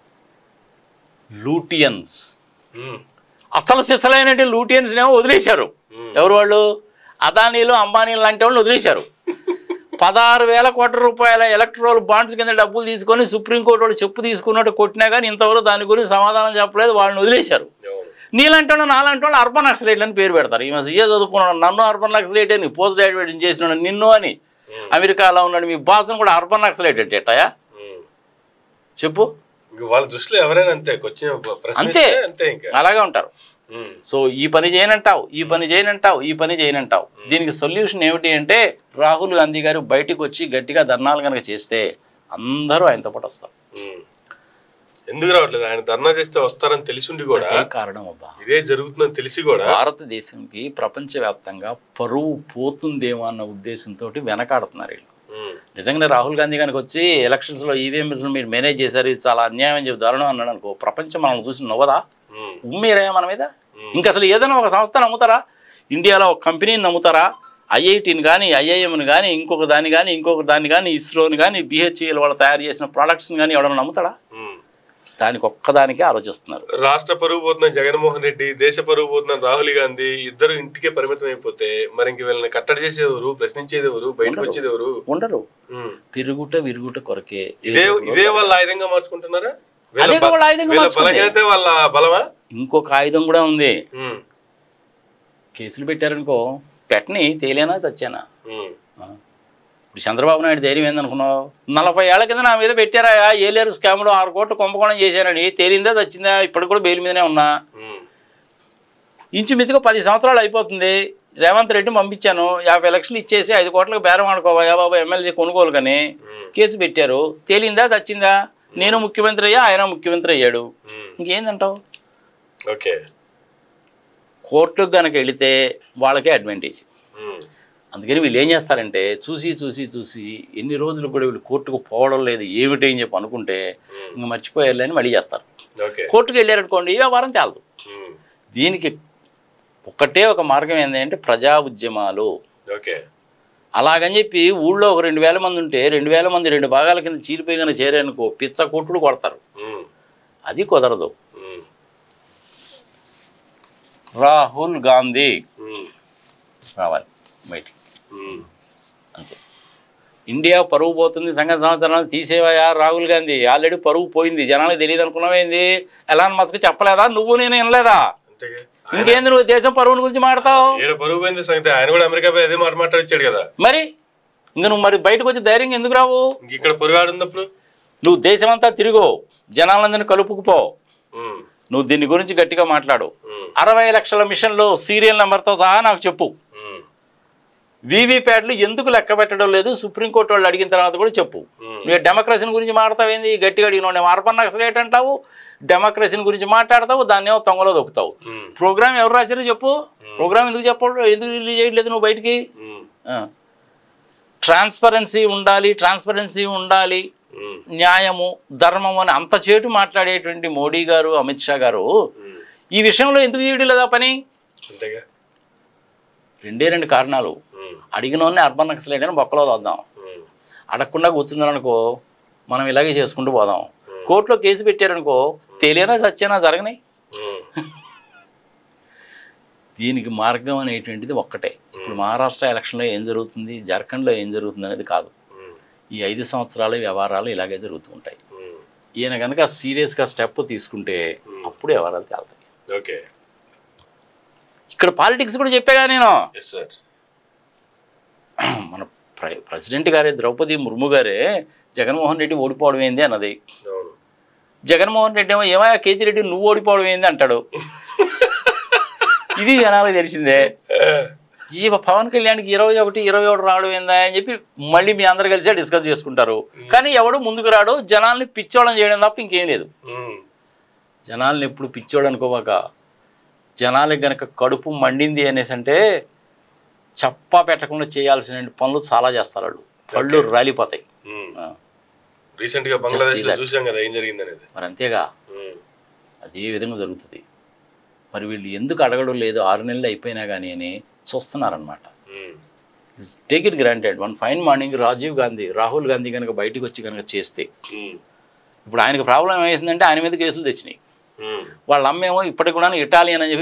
లూటియన్స్ ఉమ్, అసలు సిసలైన లూటియన్స్ ఏమో వదిలేశారు ఉమ్, ఎవరు వాళ్ళు అదానీలు అంబానీలు లాంటి వాళ్ళు వదిలేశారు పదహారు వేల కోట్ల రూపాయల ఎలక్ట్రోల్ బాండ్స్ కింద డబ్బులు తీసుకొని సుప్రీంకోర్టు వాళ్ళు చెప్పు తీసుకున్నట్టు కొట్టినా కానీ ఇంతవరకు దాని గురించి సమాధానం చెప్పలేదు వాళ్ళని వదిలేశారు అవును నీలాంటి వాళ్ళు నాలాంటి వాళ్ళు అర్బన్ నక్సలైట్ అని పేరు పెడతారు ఈ మధ్య ఏ చదువుకున్నాడు నన్ను అర్బన్ నక్సలైట్ అని పోస్ట్ గ్రాడ్యుయేట్ చేసినాడు నిన్ను అని ఉమ్, అమెరికాలో ఉన్నాడు మీ బాస్ను కూడా అర్బన్ నక్సలైట్ ఎట్టేటాయా ఉమ్. చెప్పు ఇంక వాళ్ళ దృష్టిలో ఎవరైనా అంతే వచ్చిన ప్రశ్న అంతే. ఇస్తే అంతే ఇంకా అలాగే ఉంటారు ఉమ్, సో ఈ పని చేయనంటావు ఈ పని చేయనంటావు ఈ పని చేయనంటావు దీనికి సొల్యూషన్ ఏమిటి అంటే రాహుల్ గాంధీ గారు బయటికి వచ్చి గట్టిగా ధర్నాలు కనుక చేస్తే అందరూ ఆయనతో పాటు వస్తారు ఉమ్. ఎందుకు రావట్లేదు ఆయన ధర్నా చేస్తే వస్తారని తెలిసిండి కూడా అదే కారణం అబ్బా ఇదే జరుగుతుందని తెలిసి కూడా భారతదేశంకి ప్రపంచవ్యాప్తంగా పరువు పోతుందేమో అన్న ఉద్దేశంతో వెనకాడుతున్నారు వీళ్ళు ఉమ్, నిజంగానే రాహుల్ గాంధీ కనుక వచ్చి ఎలక్షన్స్లో ఈవీఎంస్ మీరు మేనేజ్ చేశారు ఇది చాలా అన్యాయం అని చెప్పి దారుణం అన్నాడు అనుకో ప్రపంచం మనం చూసి నవ్వదా ఉమ్, ఉమ్మేరా మన మీద ఉమ్. ఇంకా అసలు ఏదైనా ఒక సంస్థ నమ్ముతారా ఇండియాలో ఒక కంపెనీని నమ్ముతారా ఐఐటీని కానీ ఐఐఎంని కానీ ఇంకొక దాన్ని కానీ ఇంకొక దాన్ని కానీ ఇస్రోని కానీ బిహెచ్ఈఎల్ వాళ్ళు తయారు చేసిన ప్రోడక్ట్స్ని కానీ ఎవడన్నా నమ్ముతాడా ఉమ్. దానికి ఒక్కదానికే ఆలోచిస్తున్నారు రాష్ట్ర పరువు పోతున్న జగన్మోహన్ రెడ్డి దేశ పరువు పోతున్న రాహుల్ గాంధీ ఇద్దరు ఇంటికే పరిమితం అయిపోతే మరి ఇంక వీళ్ళని కట్టడి చేసేవారు ప్రశ్నించేది ఎవరు బయటకు వచ్చేది ఎవరు ఉండరు ఉమ్. పిరుగుట విరుగుట కొరకే ఇదే ఇదే వాళ్ళ ఆయుధంగా మార్చుకుంటున్నారా వీళ్ళ అదే బ- వాళ్ళ ఆయుధంగా వీళ్ళ మార్చుకుంది. బలహీనతే వాళ్ళ బలమా ఇంకొక ఆయుధం కూడా ఉంది ఉమ్, కేసులు పెట్టారనుకో పెట్టని తేలేనా చచ్చానా ఉమ్, ఆ. ఇప్పుడు చంద్రబాబు నాయుడు ధైర్యం ఏందనుకున్నావు నలభై ఏళ్ల కింద నా మీద పెట్టారా ఏలేరు స్కామ్లో ఆరు కోట్లు కుంభకోణం చేశారని తేలిందా చచ్చిందా ఇప్పటికి కూడా బెయిల్ మీదనే ఉన్నా ఉమ్, ఇంచుమించుగా పది సంవత్సరాలు అయిపోతుంది రేవంత్ రెడ్డి పంపించాను యాభై లక్షలు ఇచ్చేసి ఐదు కోట్లకు బేరం ఆడుకోవా బాబా ఎమ్మెల్యే కొనుగోలు కానీ ఉమ్, కేసు పెట్టారు తేలిందా చచ్చిందా నేను ముఖ్యమంత్రి అయ్యా ఆయన ముఖ్యమంత్రి అయ్యాడు ఉమ్. ఇంకేందంటావు ఓకే కోర్టుకు కనుక వెళితే వాళ్ళకే అడ్వాంటేజ్ ఉమ్, అందుకని వీళ్ళు ఏం చేస్తారంటే చూసి చూసి చూసి ఎన్ని రోజులు కూడా వీళ్ళు కోర్టుకు పోవడం లేదు ఏమిటి అని చెప్పి అనుకుంటే ఉమ్, ఇంక మర్చిపోయారులే అని మళ్ళీ చేస్తారు ఓకే కోర్టుకు వెళ్ళారనుకోండి ఈ వ్యవహారం చాలదు ఉమ్, దీనికి ఒకటే ఒక మార్గం ఏంటంటే ప్రజా ఉద్యమాలు ఓకే అలాగని చెప్పి ఊళ్ళో ఒక రెండు వేల మంది ఉంటే రెండు వేల మంది రెండు భాగాల కింద చీలిపోయిన చేరానుకో పిచ్చ కొట్టుడు కొడతారు ఉమ్, అది కుదరదు ఉమ్, రాహుల్ గాంధీ ఉమ్. రావాలి బయటికి ఉమ్. అంతే ఇండియా పరువు పోతుంది సంఘ సంవత్సరాలు తీసేవయా రాహుల్ గాంధీ ఆల్రెడీ పరువు పోయింది జనాలకు తెలియదు అనుకున్నావేంది ఎలాన్ మస్క్ చెప్పలేదా నువ్వు నేను వినలేదా అంతేగా ఇంకేంది నువ్వు దేశం పరువుని గురించి మాడతావు ఈడ పరుగు పోయింది సంగతి ఆయన కూడా అమెరికా పోయి అదే మాట మాట్లాడిచ్చాడు కదా మరి ఇంక నువ్వు మరి బయటకు వచ్చి ధైర్యంగా ఎందుకు రావు ఇంక ఇక్కడ పొరుగు ఆడున్నప్పుడు నువ్వు దేశమంతా తిరుగు జనాలందరినీ కలుపుకుపో ఉమ్. నువ్వు దీని గురించి గట్టిగా మాట్లాడు ఉమ్. అరవై లక్షల మిషన్లు సీరియల్ నెంబర్తో సహా నాకు చెప్పు ఉమ్. వీవీప్యాట్లు ఎందుకు లెక్క పెట్టడం లేదు సుప్రీంకోర్టు వాళ్ళు అడిగిన తర్వాత కూడా చెప్పు ఉమ్. నువ్వు డెమోక్రసీని గురించి మాట్లాడతావేంది గట్టిగా అడిగిన అర్బన్ నక్సలేట్ అంటావు డెమోక్రసీని గురించి మాట్లాడతావు దాన్ని ఏమో తొంగలో దొక్కుతావు ఉమ్. ప్రోగ్రామ్ ఎవరు రాశారో చెప్పు ప్రోగ్రామ్ ఎందుకు చెప్పడు ఎందుకు రిలీజ్ చేయట్లేదు నువ్వు బయటికి ఉమ్. ట్రాన్స్పరెన్సీ ఉండాలి ట్రాన్స్పరెన్సీ ఉండాలి ఉమ్. న్యాయము ధర్మము అని అంత చేటు మాట్లాడేటువంటి మోడీ గారు అమిత్ షా గారు ఉమ్. ఈ విషయంలో ఎందుకు చేయడం లేదా పని అంతేగా రెండే రెండు కారణాలు ఉమ్. అడిగిన అర్బన్ నక్సలైట్ అని బొక్కలో వద్దాం ఉమ్. అడగకుండా కూర్చున్నారనుకో మనం ఇలాగే చేసుకుంటూ పోదాం కోర్టులో కేసు పెట్టారనుకో తెలియనా సత్యనా జరగనాయి ఉమ్. దీనికి మార్గం అనేటువంటిది ఒక్కటే ఇప్పుడు మహారాష్ట్ర ఎలక్షన్లో ఏం జరుగుతుంది జార్ఖండ్లో ఏం జరుగుతుంది అనేది కాదు ఉమ్. ఈ ఐదు సంవత్సరాల వ్యవహారాలు ఇలాగే జరుగుతూ ఉంటాయి ఉమ్. ఈయన కనుక సీరియస్గా స్టెప్ తీసుకుంటే అప్పుడు వ్యవహారాలు తేలుతాయి ఓకే ఇక్కడ పాలిటిక్స్ కూడా చెప్పాగా నేను ఎస్ సార్ మన ప్ర ప్రెసిడెంట్ గారే ద్రౌపది ముర్ము గారే జగన్మోహన్ రెడ్డి ఓడిపోవడం ఏంది అన్నది అవును జగన్మోహన్ రెడ్డి ఏమో ఏమయ్యా కేతిరెడ్డి నువ్వు ఓడిపోవడం ఏంది అంటాడు ఇది జనాలకు తెలిసిందే ఈ పవన్ కళ్యాణ్కి ఇరవై ఒకటి ఇరవై ఒకటి రావడం ఏందా అని చెప్పి మళ్ళీ మీ అందరు కలిసి డిస్కస్ చేసుకుంటారు కానీ ఎవడు ముందుకు రాడు జనాల్ని పిచ్చోళం చేయడం తప్ప ఇంకేం లేదు ఉమ్. జనాల్ని ఎప్పుడు పిచ్చోడు అనుకోవాక జనాలకి గనక కడుపు మండింది అనేసి అంటే చప్పా పెట్టకుండా చేయాల్సిన పనులు చాలా చేస్తారు వాళ్ళు కళ్ళు రాలిపోతాయి ఉమ్. ఆ, రీసెంట్ గా బంగ్లాదేశ్ లో that. చూసాం కదా ఏం జరిగింది అనేది మరి అంతేగా ఉమ్. అదే విధంగా జరుగుతుంది మరి వీళ్ళు ఎందుకు అడగడం లేదు ఆరు నెలలు అయిపోయినా కానీ అని చూస్తున్నారనమాట um. Take it granted one fine morning Rajiv Gandhi Rahul Gandhi కనుక బయటికి వచ్చి కనుక చేస్తే ఉమ్. ఇప్పుడు ఆయనకు ప్రాబ్లం ఏమవుతుందంటే ఆయన మీద కేసులు తెచ్చినాయి ఉమ్. వాళ్ళ అమ్మేమో ఇప్పటికి కూడా ఇటాలియన్ అని చెప్పి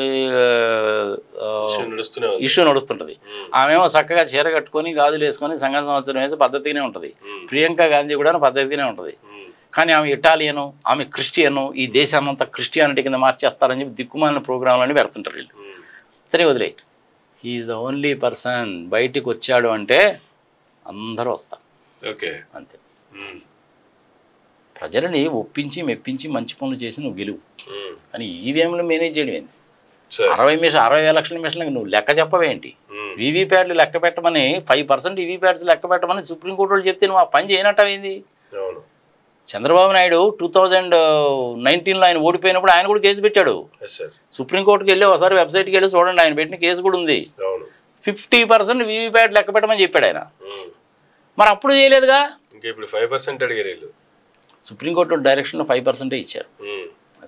ఇష్యూ నడుస్తూనే ఉంది ఇష్యూ నడుస్తుంటుంది ఉమ్. ఆమెమో చక్కగా చీర కట్టుకొని గాజులు వేసుకొని సంఘ సంవత్సరం వేసి పద్ధతిగానే ఉంటుంది ఉమ్. ప్రియాంక గాంధీ కూడా పద్ధతిగానే ఉంటుంది ఉమ్. కానీ ఆమె ఇటాలియను ఆమె క్రిస్టియను ఈ దేశాన్నంతా క్రిస్టియానిటీ కింద మార్చేస్తారని చెప్పి దిక్కుమాలిన ప్రోగ్రాంలన్నీ పెడుతుంటారు వీళ్ళు ఉమ్. సరే వదిలే హీఈస్ ద ఓన్లీ పర్సన్ బయటికి వచ్చాడు అంటే అందరూ వస్తారు ఓకే అంతే ఉమ్. ప్రజలని ఒప్పించి మెప్పించి మంచి పనులు చేసి నువ్వు గెలువు ఉమ్. కానీ ఈవీఎంలు మేనేజ్ చేయడం ఏంది సార్ అరవై మిషన్ అరవై వేల లక్షల మిషన్లకు నువ్వు లెక్క చెప్పవేంటి ఉమ్. వీవీప్యాట్లు లెక్క పెట్టమని ఫైవ్ పర్సెంట్ వీవీప్యాట్స్ లెక్క పెట్టమని సుప్రీంకోర్టు వాళ్ళు చెప్తే నువ్వు ఆ పని చేయనట్టయింది అవును చంద్రబాబు నాయుడు టూ థౌజండ్ నైన్టీన్లో ఆయన ఓడిపోయినప్పుడు ఆయన కూడా కేసు పెట్టాడు ఎస్ సార్ సుప్రీంకోర్టుకి వెళ్ళి ఒకసారి వెబ్సైట్కి వెళ్ళి చూడండి ఆయన పెట్టిన కేసు కూడా ఉంది అవును ఫిఫ్టీ పర్సెంట్ వీవీప్యాట్ లెక్క పెట్టమని చెప్పాడు ఆయన ఉమ్. మరి అప్పుడు చేయలేదుగా ఇంకా ఇప్పుడు ఫైవ్ పర్సెంట్ అడిగారు వీళ్ళు సుప్రీంకోర్టు డైరెక్షన్ ఫైవ్ పర్సెంటే ఇచ్చారు ఉమ్.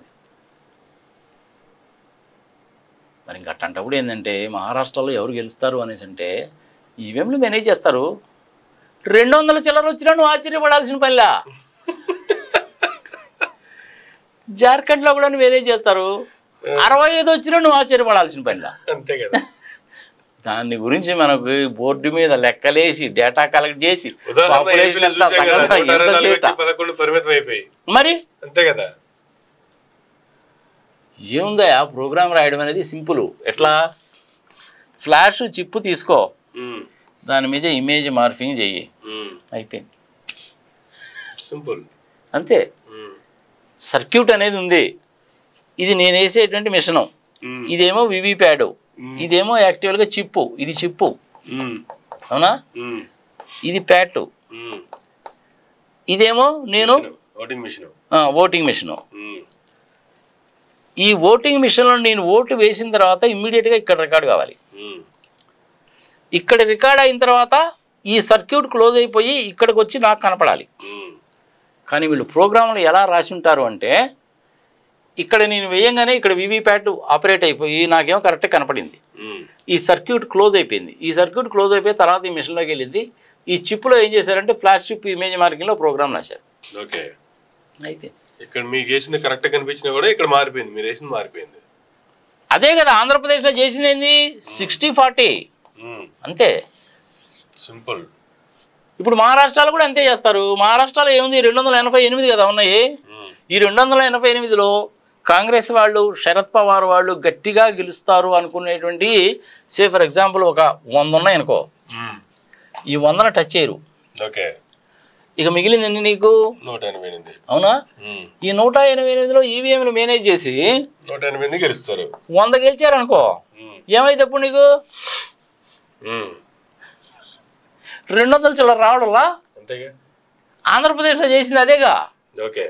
మరి ఇంక అట్టంటప్పుడు ఏంటంటే మహారాష్ట్రలో ఎవరు గెలుస్తారు అనేసి అంటే ఈవీఎంలు మేనేజ్ చేస్తారు రెండు వందల చిల్లర వచ్చినా నువ్వు ఆశ్చర్యపడాల్సిన పనిలా జార్ఖండ్లో కూడా మేనేజ్ చేస్తారు అరవై ఐదు వచ్చినా నువ్వు ఆశ్చర్యపడాల్సిన పనిలా అంతే కదా దాని గురించి మనకు బోర్డు మీద లెక్కలేసి డేటా కలెక్ట్ చేసి ఉదాహరణ పాపులేషన్ ఏపీలో ఎంత చూసాం కదా, సగం నూట ఎంత అరవై నాలుగు చేత వచ్చి పదకొండు పరిమితం అయిపోయి మరి అంతే కదా ఏముందా ప్రోగ్రామ్ రాయడం అనేది సింపుల్ ఎట్లా ఫ్లాష్ చిప్పు తీసుకో ఉమ్. దాని మీద ఇమేజ్ మార్ఫింగ్ చెయ్యి ఉమ్. అయిపోయింది సింపుల్ అంతే ఉమ్. సర్క్యూట్ అనేది ఉంది ఇది నేను వేసేటువంటి మిషను ఉమ్. ఇదేమో వివిప్యాడ్ మ్మ్. ఇదేమో యాక్చువల్గా చిప్పు ఇది చిప్పు ఉమ్. అవునా ఉమ్. ఇది ప్యాట్ ఉమ్. ఇదేమో నేను మిషను, ఓటింగ్ మిషన్ ఆ, ఓటింగ్ మిషను ఉమ్. ఈ ఓటింగ్ మిషన్లో నేను ఓటు వేసిన తర్వాత ఇమ్మీడియట్గా ఇక్కడ రికార్డ్ కావాలి ఉమ్. ఇక్కడ రికార్డ్ అయిన తర్వాత ఈ సర్క్యూట్ క్లోజ్ అయిపోయి ఇక్కడికి వచ్చి నాకు కనపడాలి ఉమ్. కానీ వీళ్ళు ప్రోగ్రాంలు ఎలా రాసి ఉంటారు అంటే ఇక్కడ నేను వేయంగానే ఇక్కడ వీవీప్యాట్ ఆపరేట్ అయిపోయి నాకేమో కరెక్ట్గా కనపడింది ఉమ్. ఈ సర్క్యూట్ క్లోజ్ అయిపోయింది ఈ సర్క్యూట్ క్లోజ్ అయిపోయి తర్వాత ఈ మిషన్లోకి వెళ్ళింది ఈ చిప్లో ఏం చేశారంటే ఫ్లాష్ చిప్ ఇమేజ్ మార్కింగ్లో ప్రోగ్రామ్ రాశారు ఓకే అయిపోయింది ఇక్కడ మీకు వేసిన కరెక్ట్ కనిపించినా కూడా ఇక్కడ మారిపోయింది మీరు వేసింది మారిపోయింది అదే కదా ఆంధ్రప్రదేశ్లో చేసింది ఏంది సిక్స్టీ ఫార్టీ ఉమ్. అంతే సింపుల్ ఇప్పుడు మహారాష్ట్రలో కూడా అంతే చేస్తారు మహారాష్ట్రలో ఏముంది రెండు వందల ఎనభై ఎనిమిది కదా ఉన్నాయి ఈ రెండు వందల ఎనభై ఎనిమిదిలో కాంగ్రెస్ వాళ్ళు శరద్ పవార్ వాళ్ళు గట్టిగా గెలుస్తారు అనుకునేటువంటి సే ఫర్ ఎగ్జాంపుల్ ఒక వంద ఉన్నాయి అనుకో ఈ వందన టచ్ చేయరు ఓకే ఇక మిగిలింది ఎన్ని నీకు నూట ఎనభై ఎనిమిది అవునా ఈ నూట ఎనభై ఎనిమిదిలో ఈవీఎంలు మేనేజ్ చేసి నూట ఎనభై ఎనిమిది గెలుస్తారు వంద గెలిచారనుకో ఏమైతే అప్పుడు నీకు రెండు వందల చిల్లర రావడంలా అంతేగా ఆంధ్రప్రదేశ్లో చేసింది అదేగా ఓకే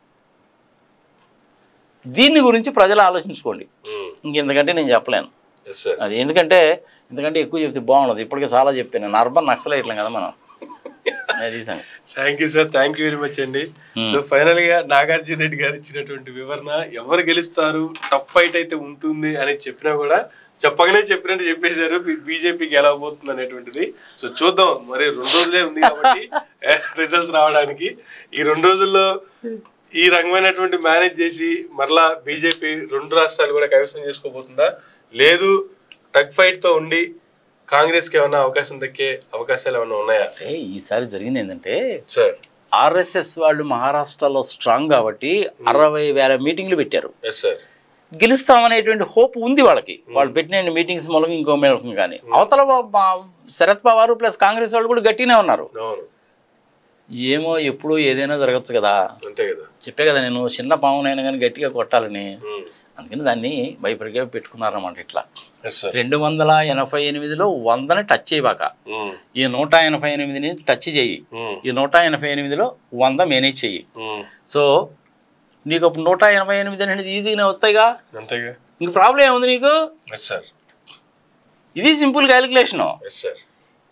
దీన్ని గురించి ప్రజలు ఆలోచించుకోండి ఇంకెందుకంటే నేను చెప్పలేను ఎస్ సార్ అది ఎందుకంటే ఎందుకంటే ఎక్కువ చెప్తే బాగుండదు ఇప్పటికే చాలా చెప్పాను నేను అర్బన్ నక్సలైట్లం కదా మనం అది సంగతి. Thank you sir thank you very much అండి సో ఫైనల్ గా నాగార్జున రెడ్డి గారు ఇచ్చినటువంటి వివరణ ఎవరు గెలుస్తారు టఫ్ ఫైట్ అయితే ఉంటుంది అని చెప్పినా కూడా చెప్పగానే చెప్పినట్టు చెప్పేశారు బీజేపీ గెలవబోతుంది అనేటువంటిది సో చూద్దాం మరి రెండు రోజులే ఉంది కాబట్టి రిజల్ట్స్ రావడానికి ఈ రెండు రోజుల్లో ఈ రకమైనటువంటి మేనేజ్ చేసి మరలా బీజేపీ రెండు రాష్ట్రాలు కూడా కైవసం చేసుకోబోతుందా లేదు టగ్ ఫైట్ తో ఉండి కాంగ్రెస్ కి ఏమైనా అవకాశం దక్కే అవకాశాలు ఏమైనా ఉన్నాయా అంటే ఈసారి జరిగింది ఏంటంటే సార్ ఆర్ఎస్ఎస్ వాళ్ళు మహారాష్ట్రలో స్ట్రాంగ్ కాబట్టి అరవై వేల మీటింగ్లు పెట్టారు ఎస్ సార్ గెలుస్తామనేటువంటి హోప్ ఉంది వాళ్ళకి వాళ్ళు పెట్టిన మీటింగ్స్ మూలంగా ఇంకో మూలకం కానీ అవతల వా- మా- శరద్ పవార్ ప్లస్ కాంగ్రెస్ వాళ్ళు కూడా గట్టినే ఉన్నారు అవును ఏమో ఎప్పుడు ఏదైనా జరగచ్చు కదా అంతే కదా చెప్పే కదా నేను చిన్న పామునైనా కానీ గట్టిగా కొట్టాలని ఉమ్. అందుకని దాన్ని భయపడిగా పెట్టుకున్నారన్నమాట ఇట్లా ఎస్ సార్ రెండు వందల ఎనభై ఎనిమిదిలో వందని టచ్ చేయబాక ఉమ్. ఈ నూట ఎనభై ఎనిమిదిని టచ్ చేయి ఉమ్. ఈ నూట ఎనభై ఎనిమిదిలో వంద మేనేజ్ చెయ్యి ఉమ్. సో నీకు అప్పుడు నూట ఎనభై ఎనిమిది అనేది ఈజీగానే వస్తాయిగా అంతేగా ఇంక ప్రాబ్లం ఏముంది నీకు ఎస్ సార్ ఇది సింపుల్ క్యాలిక్యులేషను ఎస్ సార్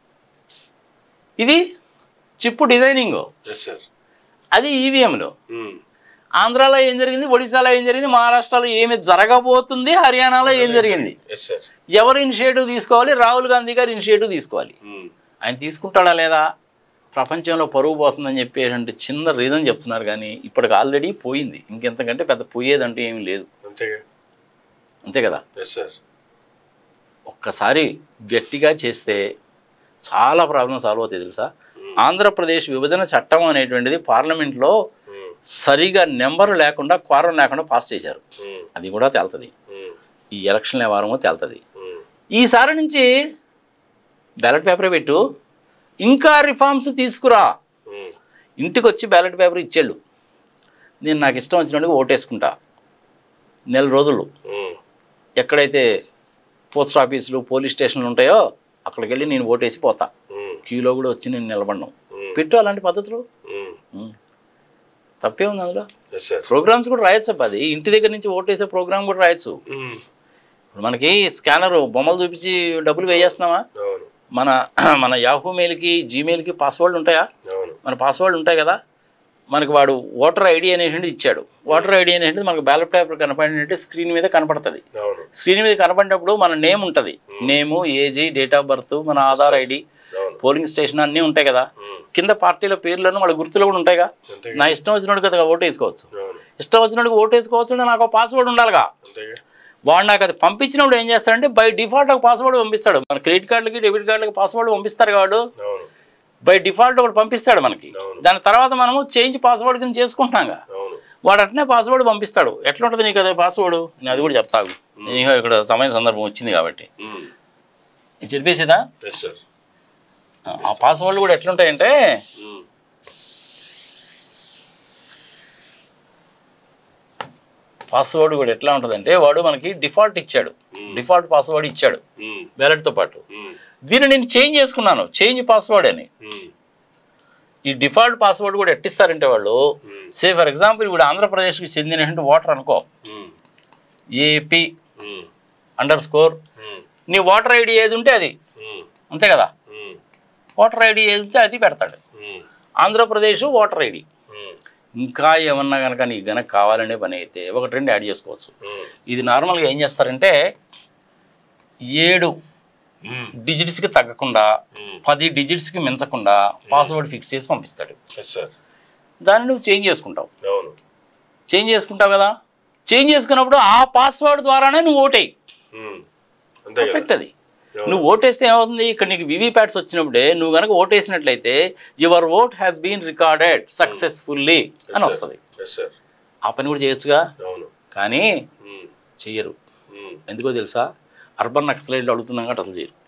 ఇది చిప్పు డిజైనింగ్ ఎస్ సార్ అది ఈవీఎంలు ఉమ్. ఆంధ్రాలో ఏం జరిగింది ఒడిశాలో ఏం జరిగింది మహారాష్ట్రలో ఏమి జరగబోతుంది హర్యానాలో ఏం జరిగింది ఎస్ సార్ ఎవరు ఇనిషియేటివ్ తీసుకోవాలి రాహుల్ గాంధీ గారు ఇనిషియేటివ్ తీసుకోవాలి ఉమ్. ఆయన తీసుకుంటాడా లేదా ప్రపంచంలో పరువు పోతుందని చెప్పేటువంటి చిన్న రీజన్ చెప్తున్నారు కానీ ఇప్పటికి ఆల్రెడీ పోయింది ఇంకెంతకంటే పెద్ద పోయేదంటూ ఏమీ లేదు అంతేగా అంతే కదా ఎస్ సార్ ఒక్కసారి గట్టిగా చేస్తే చాలా ప్రాబ్లం సాల్వ్ అవుతాయి తెలుసా ఆంధ్రప్రదేశ్ విభజన చట్టం అనేటువంటిది పార్లమెంట్లో ఉమ్. సరిగా నెంబర్ లేకుండా క్వారం లేకుండా పాస్ చేశారు ఉమ్. అది కూడా తేలుతుంది ఉమ్. ఈ ఎలక్షన్ వారమో తేలుతుంది ఉమ్. ఈసారి నుంచి బ్యాలెట్ పేపరే పెట్టు ఇంకా రిఫార్మ్స్ తీసుకురా ఉమ్. ఇంటికి వచ్చి బ్యాలెట్ పేపర్ ఇచ్చేళ్ళు నేను నాకు ఇష్టం వచ్చినట్టుగా ఓటేసుకుంటా నెల రోజులు ఉమ్. ఎక్కడైతే పోస్ట్ ఆఫీసులు పోలీస్ స్టేషన్లు ఉంటాయో అక్కడికి వెళ్ళి నేను ఓటేసి పోతా ఉమ్. క్యూలో కూడా వచ్చి నేను నిలబడను ఉమ్. పెట్టు అలాంటి పద్ధతులు ఉమ్. ఉం. తప్పే ఉంది అందులో ఎస్ సార్ ప్రోగ్రామ్స్ కూడా రాయొచ్చు అబ్బా అది ఇంటి దగ్గర నుంచి ఓటేసే ప్రోగ్రామ్ కూడా రాయొచ్చు ఉమ్. ఇప్పుడు మనకి స్కానర్ బొమ్మలు చూపించి డబ్బులు వేయేస్తున్నామా అవును మన మన యాహూ మెయిల్కి జీమెయిల్కి పాస్వర్డ్ ఉంటాయా అవును మన పాస్వర్డ్ ఉంటాయి కదా మనకి వాడు ఓటర్ ఐడి అనేటువంటిది ఇచ్చాడు ఓటర్ ఐడి అనేటువంటిది మనకు బ్యాలెట్ పేపర్ కనపడినట్టు స్క్రీన్ మీద కనపడుతుంది అవును స్క్రీన్ మీద కనపడినప్పుడు మన నేమ్ ఉంటుంది name age date of birth మన ఆధార్ ఐడి అవును పోలింగ్ స్టేషన్ అన్నీ ఉంటాయి కదా ఉమ్. కింద పార్టీల పేర్లను వాళ్ళ గుర్తులు కూడా ఉంటాయిగా అంతేగా నా ఇష్టం వచ్చినట్టు కదా ఓటు వేసుకోవచ్చు అవును ఇష్టం వచ్చినట్టు ఓటు వేసుకోవచ్చు అంటే నాకు పాస్వర్డ్ ఉండాలిగా అంతేగా వాడు నాకు అది పంపించినప్పుడు ఏం చేస్తాడంటే బై డిఫాల్ట్ ఒక పాస్వర్డ్ పంపిస్తాడు మన క్రెడిట్ కార్డులకి డెబిట్ కార్డులకి పాస్వర్డ్ పంపిస్తారు వాడు అవును బై డిఫాల్ట్ ఒకటి పంపిస్తాడు మనకి అవును. దాని తర్వాత మనము చేంజ్ పాస్వర్డ్ కింద చేసుకుంటాంగా అవును వాడు అట్నే పాస్వర్డ్ పంపిస్తాడు ఎట్లా ఉంటుంది నీకు అదే పాస్వర్డ్ నేను అది కూడా చెప్తాను నేను ఇక్కడ సమయం సందర్భం వచ్చింది కాబట్టి ఉమ్. నేను చెప్పేసేదా ఎస్ సార్ ఆ పాస్వర్డ్లు కూడా ఎట్లుంటాయంటే ఉమ్. పాస్వర్డ్ కూడా ఎట్లా ఉంటుందంటే వాడు మనకి డిఫాల్ట్ ఇచ్చాడు డిఫాల్ట్ పాస్వర్డ్ ఇచ్చాడు ఉమ్. బ్యాలెట్తో పాటు ఉమ్. దీన్ని నేను చేంజ్ చేసుకున్నాను చేంజ్ పాస్వర్డ్ అని ఉమ్. ఈ డిఫాల్ట్ పాస్వర్డ్ కూడా ఎట్టిస్తారంటే వాళ్ళు ఉమ్. సే ఫర్ ఎగ్జాంపుల్ ఇప్పుడు ఆంధ్రప్రదేశ్కి చెందినటువంటి ఓటర్ అనుకో um. AP um. Underscore um. నీ ఓటర్ ఐడి ఏది ఉంటే అది ఉమ్. అంతే కదా ఉమ్. ఓటర్ ఐడి ఏది ఉంటే అది పెడతాడు um. Andhra Pradesh voter ID um. ఇంకా ఏమన్నా కనుక నీకు గనక కావాలనే పని అయితే ఒకటి రెండు యాడ్ చేసుకోవచ్చు ఉమ్. ఇది నార్మల్గా ఏం చేస్తారంటే ఏడు ఉమ్. డిజిట్స్కి తగ్గకుండా ఉమ్. పది డిజిట్స్కి మించకుండా పాస్వర్డ్ ఫిక్స్ చేసి పంపిస్తాడు ఎస్ సార్ దాన్ని నువ్వు చేంజ్ చేసుకుంటావు అవును చేంజ్ చేసుకుంటావు కదా చేంజ్ చేసుకున్నప్పుడు ఆ పాస్వర్డ్ ద్వారానే నువ్వు ఓటేయి ఉమ్. అంతే కదా పర్ఫెక్ట్ అది నువ్వు ఓటేస్తే ఏమవుతుంది ఇక్కడ నీకు వివిప్యాట్స్ వచ్చినప్పుడే నువ్వు కనుక ఓటేసినట్లయితే your vote has been recorded successfully అని వస్తుంది ఎస్ సార్ ఆ పని కూడా చేయొచ్చుగా అవును కానీ ఉమ్, చెయ్యరు ఉమ్. ఎందుకో తెలుసా అర్బన్ నక్సలైట్లు అడుగుతున్నాం కాబట్టి అసలు చేయరు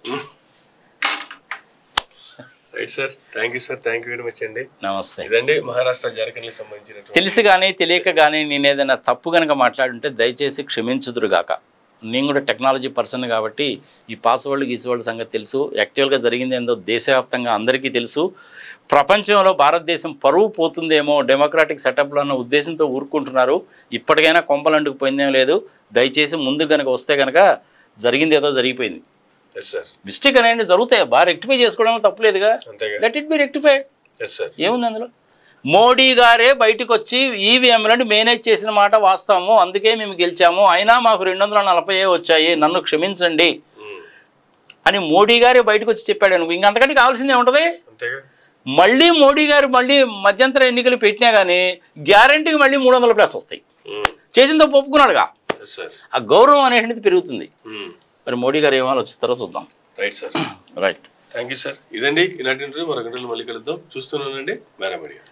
right sir thank you sir thank you very much అండి నమస్తే ఇదండి మహారాష్ట్ర జార్ఖండ్కి సంబంధించినటువంటి తెలిసి కానీ తెలియక కానీ నేను ఏదైనా తప్పు కనుక మాట్లాడుంటే దయచేసి క్షమించుదురుగాక నేను కూడా టెక్నాలజీ పర్సన్ కాబట్టి ఈ పాస్వర్డ్ గీస్వర్డ్ సంగతి తెలుసు యాక్చువల్గా జరిగింది ఏందో దేశవ్యాప్తంగా అందరికీ తెలుసు ప్రపంచంలో భారతదేశం పరువు పోతుందేమో డెమోక్రాటిక్ సెటప్లో అన్న ఉద్దేశంతో ఊరుకుంటున్నారు ఇప్పటికైనా కొంపలంటుకు పోయిందేం లేదు దయచేసి ముందు కనుక వస్తే కనుక జరిగింది ఏదో జరిగిపోయింది ఎస్ సార్ మిస్టేక్ అనేది జరుగుతాయి బాగా రెక్టిఫై చేసుకోవడం తప్పులేదుగా అంతేగా let it be rectified yes sir ఏముంది అందులో మోడీ గారే బయటకు వచ్చి ఈవీఎంలను మేనేజ్ చేసిన మాట వాస్తవము అందుకే మేము గెలిచాము అయినా మాకు రెండు వందల నలభై వచ్చాయి నన్ను క్షమించండి ఉమ్, అని మోడీ గారే బయటకు వచ్చి చెప్పాడు అనుకో ఇంకంతకంటే కావాల్సిందే ఉంటుంది అంతేగా మళ్ళీ మోడీ గారు మళ్ళీ మధ్యంతర ఎన్నికలు పెట్టినా కానీ గ్యారంటీకి మళ్ళీ మూడు వందల ప్లస్ వస్తాయి ఉమ్, చేసిందో ఒప్పుకున్నాడుగా ఎస్ సార్ ఆ గౌరవం అనేటువంటిది పెరుగుతుంది ఉమ్, మరి మోడీ గారు ఏమో ఆలోచిస్తారో చూద్దాం right sir right thank you sir ఇదండి ఈనాటి ఇంటర్వ్యూ మరొక గంటలు మళ్ళీ కలుద్దాం చూస్తున్నానండి మేడం మీడియా